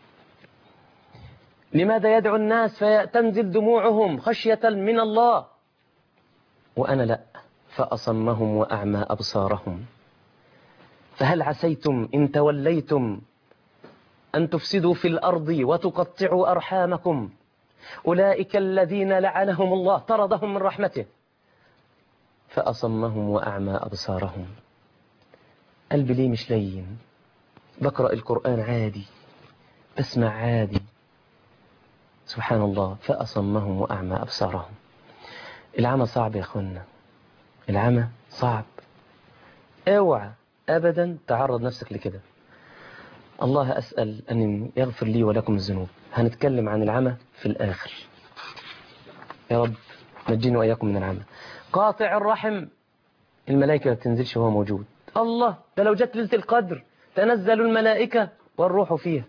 لماذا يدعو الناس فتنزل دموعهم خشية من الله وأنا لا فأصمهم وأعمى أبصارهم فهل عسيتم إن توليتم أن تفسدوا في الأرض وتقطعوا أرحامكم أولئك الذين لعنهم الله طردهم من رحمته فأصمهم وأعمى أبصارهم قلبي ليه مش لين بقرأ القرآن عادي بسمع عادي سبحان الله فأصمهم وأعمى أبصارهم العمى صعب يا أخوانا العمى صعب اوعى أبدا تعرض نفسك لكده الله أسأل أن يغفر لي ولكم الذنوب هنتكلم عن العمى في الآخر يا رب نجينا وإياكم من العمى قاطع الرحم الملائكة ما بتنزلش وهو موجود الله ده لو جت ليلة القدر تنزل الملائكة والروح فيها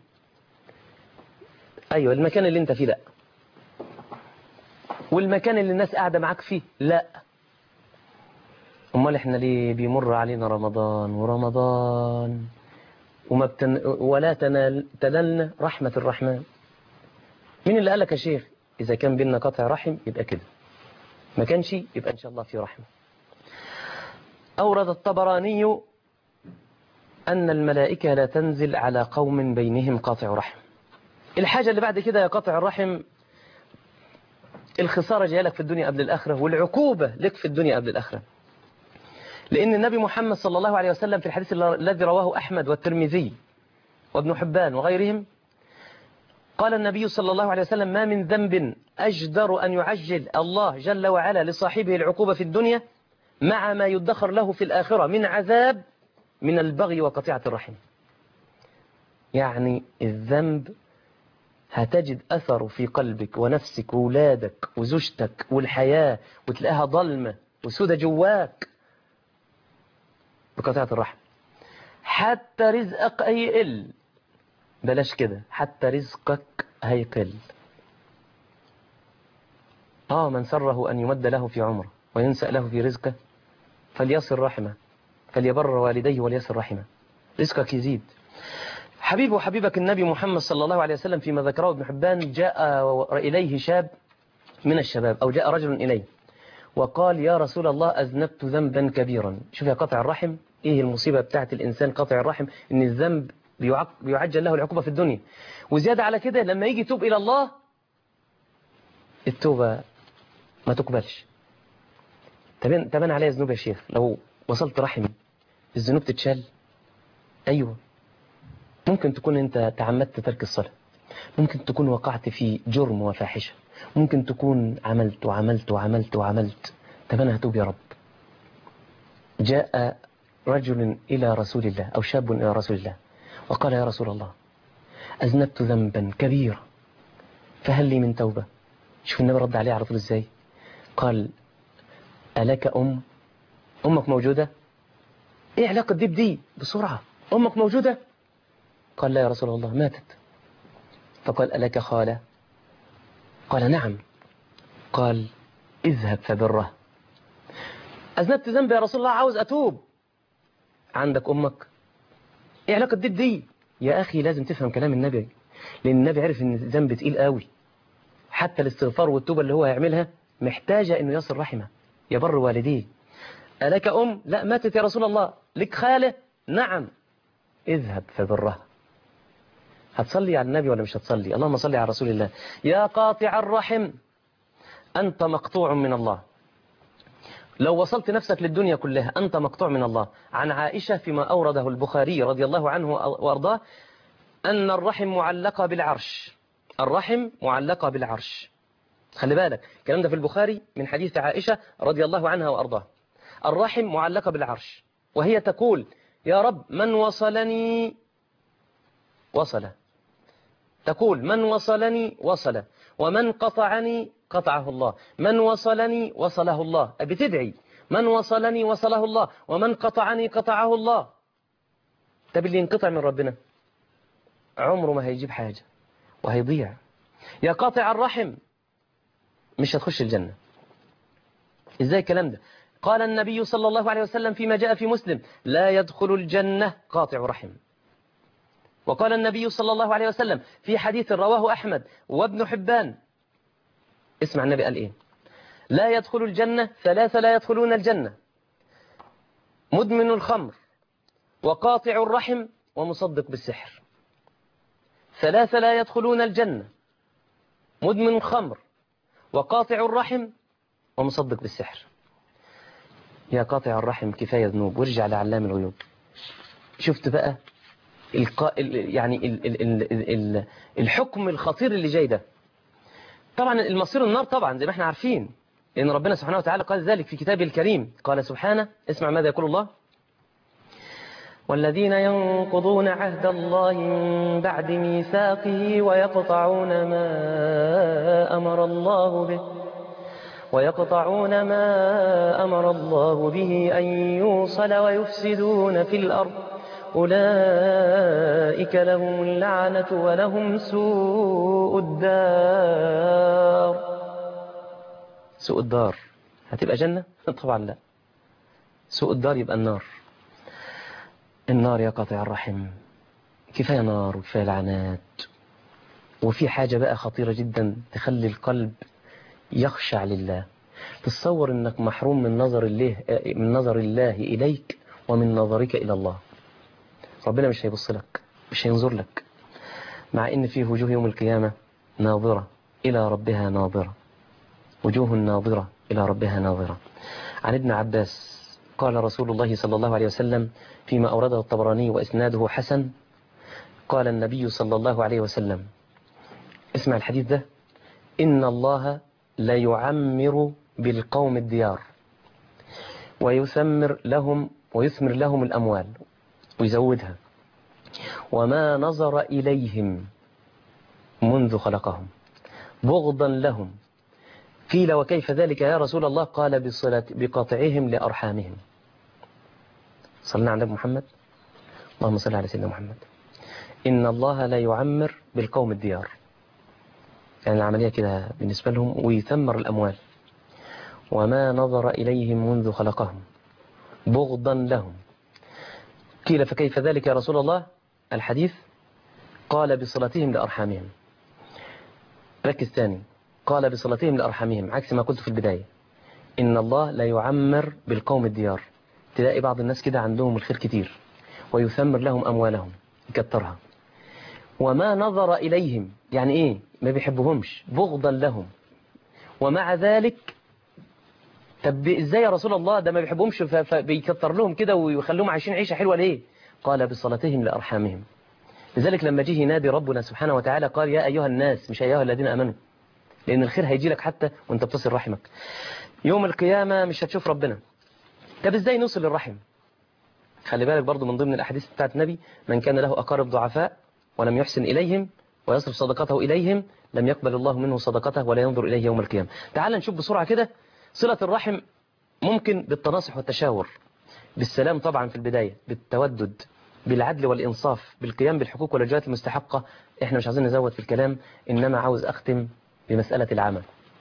أيوة المكان اللي انت فيه لا والمكان اللي الناس قاعدة معاك فيه لا امال احنا ليه بيمر علينا رمضان ورمضان وما بتن... ولا تنال... تنالنا رحمة الرحمن مين اللي قالك يا شيخ إذا كان بيننا قطع رحم يبقى كده ما كانش يبقى إن شاء الله في رحمة أورد الطبراني أن الملائكة لا تنزل على قوم بينهم قاطع رحم الحاجة اللي بعد كده يا قاطع الرحم الخسارة جاية لك في الدنيا قبل الآخرة والعقوبة لك في الدنيا قبل الآخرة لأن النبي محمد صلى الله عليه وسلم في الحديث الذي رواه أحمد والترمذي وابن حبان وغيرهم قال النبي صلى الله عليه وسلم ما من ذنب أجدر أن يعجل الله جل وعلا لصاحبه العقوبة في الدنيا مع ما يدخر له في الآخرة من عذاب من البغي وقطيعة الرحم يعني الذنب هتجد أثره في قلبك ونفسك وولادك وزوجتك والحياة وتلاقيها ظلمة وسودة جواك بقطيعة الرحم حتى رزقك هيقل بلاش كده حتى رزقك هيقل آه من سره أن يمد له في عمره وينسأ له في رزقه فليصل رحمه فليبر والديه وليصل رحمه رزقك يزيد حبيب وحبيبك النبي محمد صلى الله عليه وسلم فيما ذكره ابن حبان جاء إليه شاب من الشباب أو جاء رجل إليه وقال يا رسول الله أذنبت ذنبا كبيرا شوف يا قطع الرحم إيه المصيبة بتاعت الإنسان قطع الرحم إن الذنب بيعجل له العقوبة في الدنيا وزيادة على كده لما يجي يتوب إلى الله التوبة ما تقبلش تبين تبين عليا ذنوب يا شيخ لو وصلت رحمي الذنوب تتشال أيوة ممكن تكون أنت تعمدت ترك الصلاة ممكن تكون وقعت في جرم وفاحشة ممكن تكون عملت وعملت وعملت وعملت طب أنا هتوب يا رب جاء رجل إلى رسول الله أو شاب إلى رسول الله وقال يا رسول الله أذنبت ذنبا كبيرا فهل لي من توبة شوف النبي رد عليه على طول إزاي قال ألك أم أمك موجودة إيه علاقة دي بدي بسرعة أمك موجودة قال لا يا رسول الله ماتت فقال ألك خالة قال نعم قال اذهب فبره أذنبت ذنب يا رسول الله عاوز أتوب عندك أمك إيه علاقة دي بدي يا أخي لازم تفهم كلام النبي لأن النبي عرف إن الذنب تقيل قوي حتى الاستغفار والتوبة اللي هو هيعملها محتاجة إنه يصل رحمه يبر والديه ألك أم لا ماتت يا رسول الله لك خالة نعم اذهب فبرها هتصلي على النبي ولا مش هتصلي اللهم صل على رسول الله يا قاطع الرحم أنت مقطوع من الله لو وصلت نفسك للدنيا كلها أنت مقطوع من الله عن عائشة فيما أورده البخاري رضي الله عنه وأرضاه أن الرحم معلقة بالعرش الرحم معلقة بالعرش خلي بالك الكلام ده في البخاري من حديث عائشة رضي الله عنها وأرضاه الرحم معلقة بالعرش وهي تقول يا رب من وصلني وصل تقول من وصلني وصل ومن قطعني قطعه الله من وصلني وصله الله بتدعي من وصلني وصله الله ومن قطعني قطعه الله طب اللي ينقطع من ربنا عمره ما هيجيب حاجة وهيضيع يا قاطع الرحم مش هتخش الجنة ازاي الكلام ده قال النبي صلى الله عليه وسلم فيما جاء في مسلم لا يدخل الجنة قاطع رحم وقال النبي صلى الله عليه وسلم في حديث رواه أحمد وابن حبان اسمع النبي قال إيه لا يدخل الجنة ثلاثة لا يدخلون الجنة مدمن الخمر وقاطع الرحم ومصدق بالسحر ثلاثة لا يدخلون الجنة مدمن الخمر وقاطع الرحم ومصدق بالسحر يا قاطع الرحم كفاية ذنوب وارجع لعلام الغيوب شفت بقى القا... يعني ال... ال... ال... ال... الحكم الخطير اللي جاي ده طبعا المصير النار طبعا زي ما احنا عارفين لأن ربنا سبحانه وتعالى قال ذلك في كتابه الكريم قال سبحانه اسمع ماذا يقول الله والذين ينقضون عهد الله من بعد ميثاقه ويقطعون ما أمر الله به ويقطعون ما أمر الله به أن يوصل ويفسدون في الأرض أولئك لهم اللعنة ولهم سوء الدار سوء الدار هتبقى جنة؟ طبعا لا سوء الدار يبقى النار النار يا قاطع الرحم كفاية نار وكفاية لعنات وفي حاجة بقى خطيرة جدا تخلي القلب يخشع لله تصور انك محروم من نظر الله من نظر الله اليك ومن نظرك الى الله ربنا مش هيبص لك مش هينظر لك مع ان في وجوه يوم القيامة ناظرة الى ربها ناظرة وجوه ناظرة الى ربها ناظرة عن ابن عباس قال رسول الله صلى الله عليه وسلم فيما أورده الطبراني وإسناده حسن قال النبي صلى الله عليه وسلم اسمع الحديث ده إن الله لا يعمر بالقوم الديار ويثمر لهم ويثمر لهم الأموال ويزودها وما نظر إليهم منذ خلقهم بغضا لهم قيل وكيف ذلك يا رسول الله قال بصلة بقطعهم لأرحامهم صلنا على محمد اللهم صل على سيدنا محمد إن الله لا يعمر بالقوم الديار يعني العملية كده بالنسبة لهم ويثمر الأموال وما نظر إليهم منذ خلقهم بغضا لهم قيل فكيف ذلك يا رسول الله الحديث قال بصلتهم لأرحامهم ركز ثاني قال بصلتهم لأرحامهم عكس ما قلت في البداية إن الله لا يعمر بالقوم الديار تلاقي بعض الناس كده عندهم الخير كتير ويثمر لهم أموالهم يكترها وما نظر إليهم يعني إيه ما بيحبهمش بغضا لهم ومع ذلك طب إزاي يا رسول الله ده ما بيحبهمش فبيكتر لهم كده ويخلوهم عايشين عيشة حلوة ليه قال بصلتهم لأرحامهم لذلك لما جه ينادي ربنا سبحانه وتعالى قال يا أيها الناس مش أيها الذين أمنوا لأن الخير هيجي لك حتى وانت بتصل رحمك يوم القيامة مش هتشوف ربنا طب ازاي نوصل للرحم خلي بالك برضو من ضمن الأحاديث بتاعت النبي من كان له أقارب ضعفاء ولم يحسن إليهم ويصرف صدقته إليهم لم يقبل الله منه صدقته ولا ينظر إليه يوم القيامة تعال نشوف بسرعة كده صلة الرحم ممكن بالتناصح والتشاور بالسلام طبعا في البداية بالتودد بالعدل والإنصاف بالقيام بالحقوق والواجبات المستحقة احنا مش عايزين نزود في الكلام إنما عاوز أختم بمسألة العمى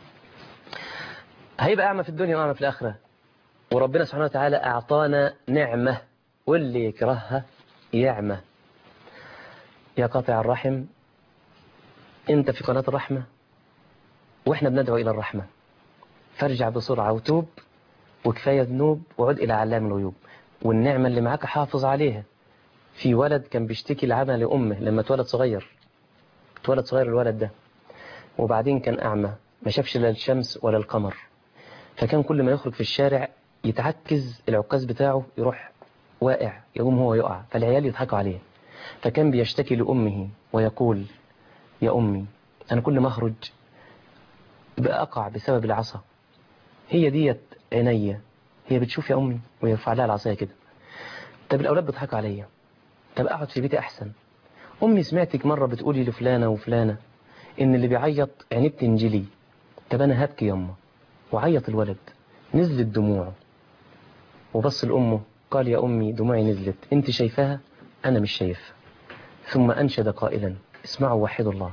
هيبقى أعمى في الدنيا وأعمى في الآخرة وربنا سبحانه وتعالى أعطانا نعمة واللي يكرهها يعمى يا قاطع الرحم انت في قناة الرحمة واحنا بندعو الى الرحمة فارجع بسرعة وتوب وكفاية ذنوب وعد إلى علام الغيوب والنعمة اللي معاك حافظ عليها في ولد كان بيشتكي العمى لأمه لما اتولد صغير اتولد صغير الولد ده وبعدين كان أعمى ما شافش لا الشمس ولا القمر فكان كل ما يخرج في الشارع يتعكز العكاز بتاعه يروح واقع يقوم هو يقع فالعيال يضحكوا عليه فكان بيشتكي لأمه ويقول يا أمي أنا كل ما أخرج بأقع بسبب العصا هي ديت عينيا هي بتشوف يا أمي ويرفع لها العصاية كده طب الأولاد بيضحكوا عليا طب أقعد في بيتي أحسن أمي سمعتك مرة بتقولي لفلانة وفلانة إن اللي بيعيط عينيه بتنجلي طب أنا هبكي يما وعيط الولد نزلت دموعه وبص لأمه قال يا أمي دموعي نزلت أنت شايفاها أنا مش شايفها ثم أنشد قائلا اسمعوا وحدوا الله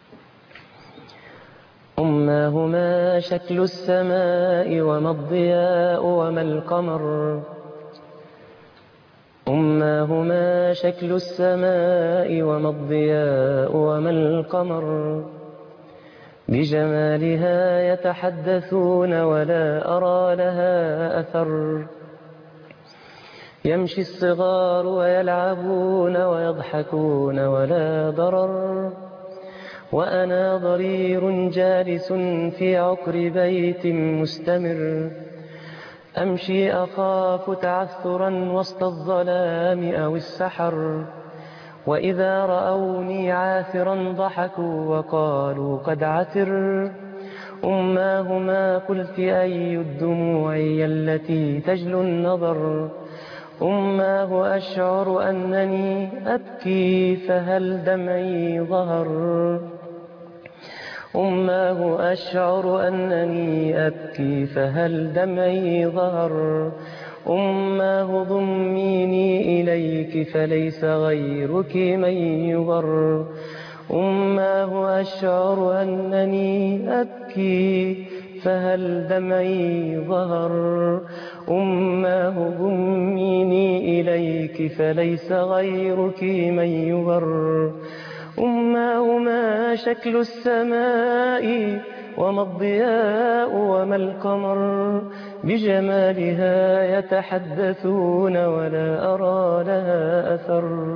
أماهما شكل السماء وما الضياء وما القمر أماهما شكل السماء وما الضياء وما القمر بجمالها يتحدثون ولا أرى لها أثر يمشي الصغار ويلعبون ويضحكون ولا ضرر وأنا ضرير جالس في عقر بيت مستمر أمشي أخاف تعثرا وسط الظلام أو السحر وإذا رأوني عاثرا ضحكوا وقالوا قد عثر أماهما قلت أي الدموع هي التي تجلو النظر أماه أشعر أنني أبكي فهل دمعي ظهر أماه أشعر أنني أبكي فهل دمعي ظهر أماه ضميني إليك فليس غيرك من يضر أماه أشعر أنني أبكي فهل دمعي ظهر أماه ضميني إليك فليس غيرك من يضر أماه ما شكل السماء وما الضياء وما القمر بجمالها يتحدثون ولا أرى لها أثر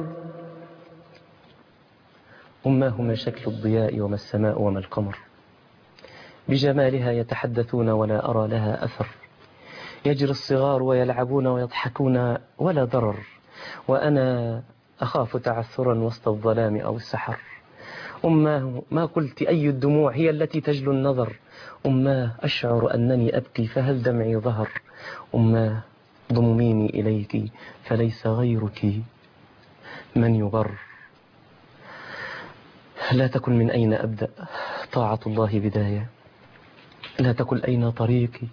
أماه ما شكل الضياء وما السماء وما القمر بجمالها يتحدثون ولا أرى لها أثر يجري الصغار ويلعبون ويضحكون ولا ضرر وأنا أخاف تعثرا وسط الظلام أو السحر أماه ما قلت أي الدموع هي التي تجلو النظر أماه أشعر أنني أبكي فهل دمعي ظهر أماه ضميني إليك فليس غيرك من يبر لا تكن من أين أبدأ طاعة الله بداية لا تكن أين طريقي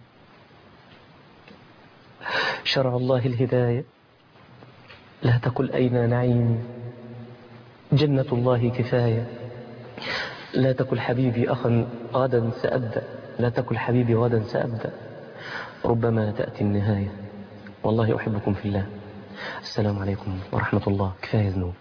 شرع الله الهداية لا تقل أين نعيم جنة الله كفاية لا تقل حبيبي أخا غدا سأبدأ لا تقل حبيبي غدا سأبدأ ربما تأتي النهاية والله أحبكم في الله السلام عليكم ورحمة الله كفاية ذنوب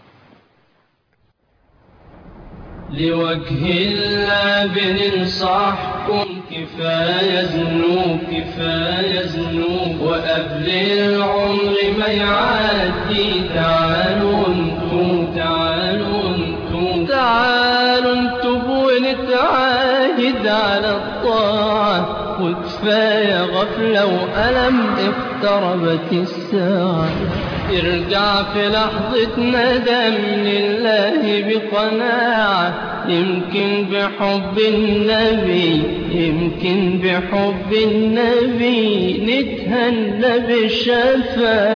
لوجه الله بننصحكم كفاية ذنوب كفاية ذنوب وقبل العمر ما يعدي تعالوا انتم تعالوا انتم تعالوا انتم ونتعاهد على الطاعة وكفاية غفلة وألم اقتربت الساعة ارجع في لحظة ندم لله بقناعة يمكن بحب النبي يمكن بحب النبي نتهنى بالشفاعة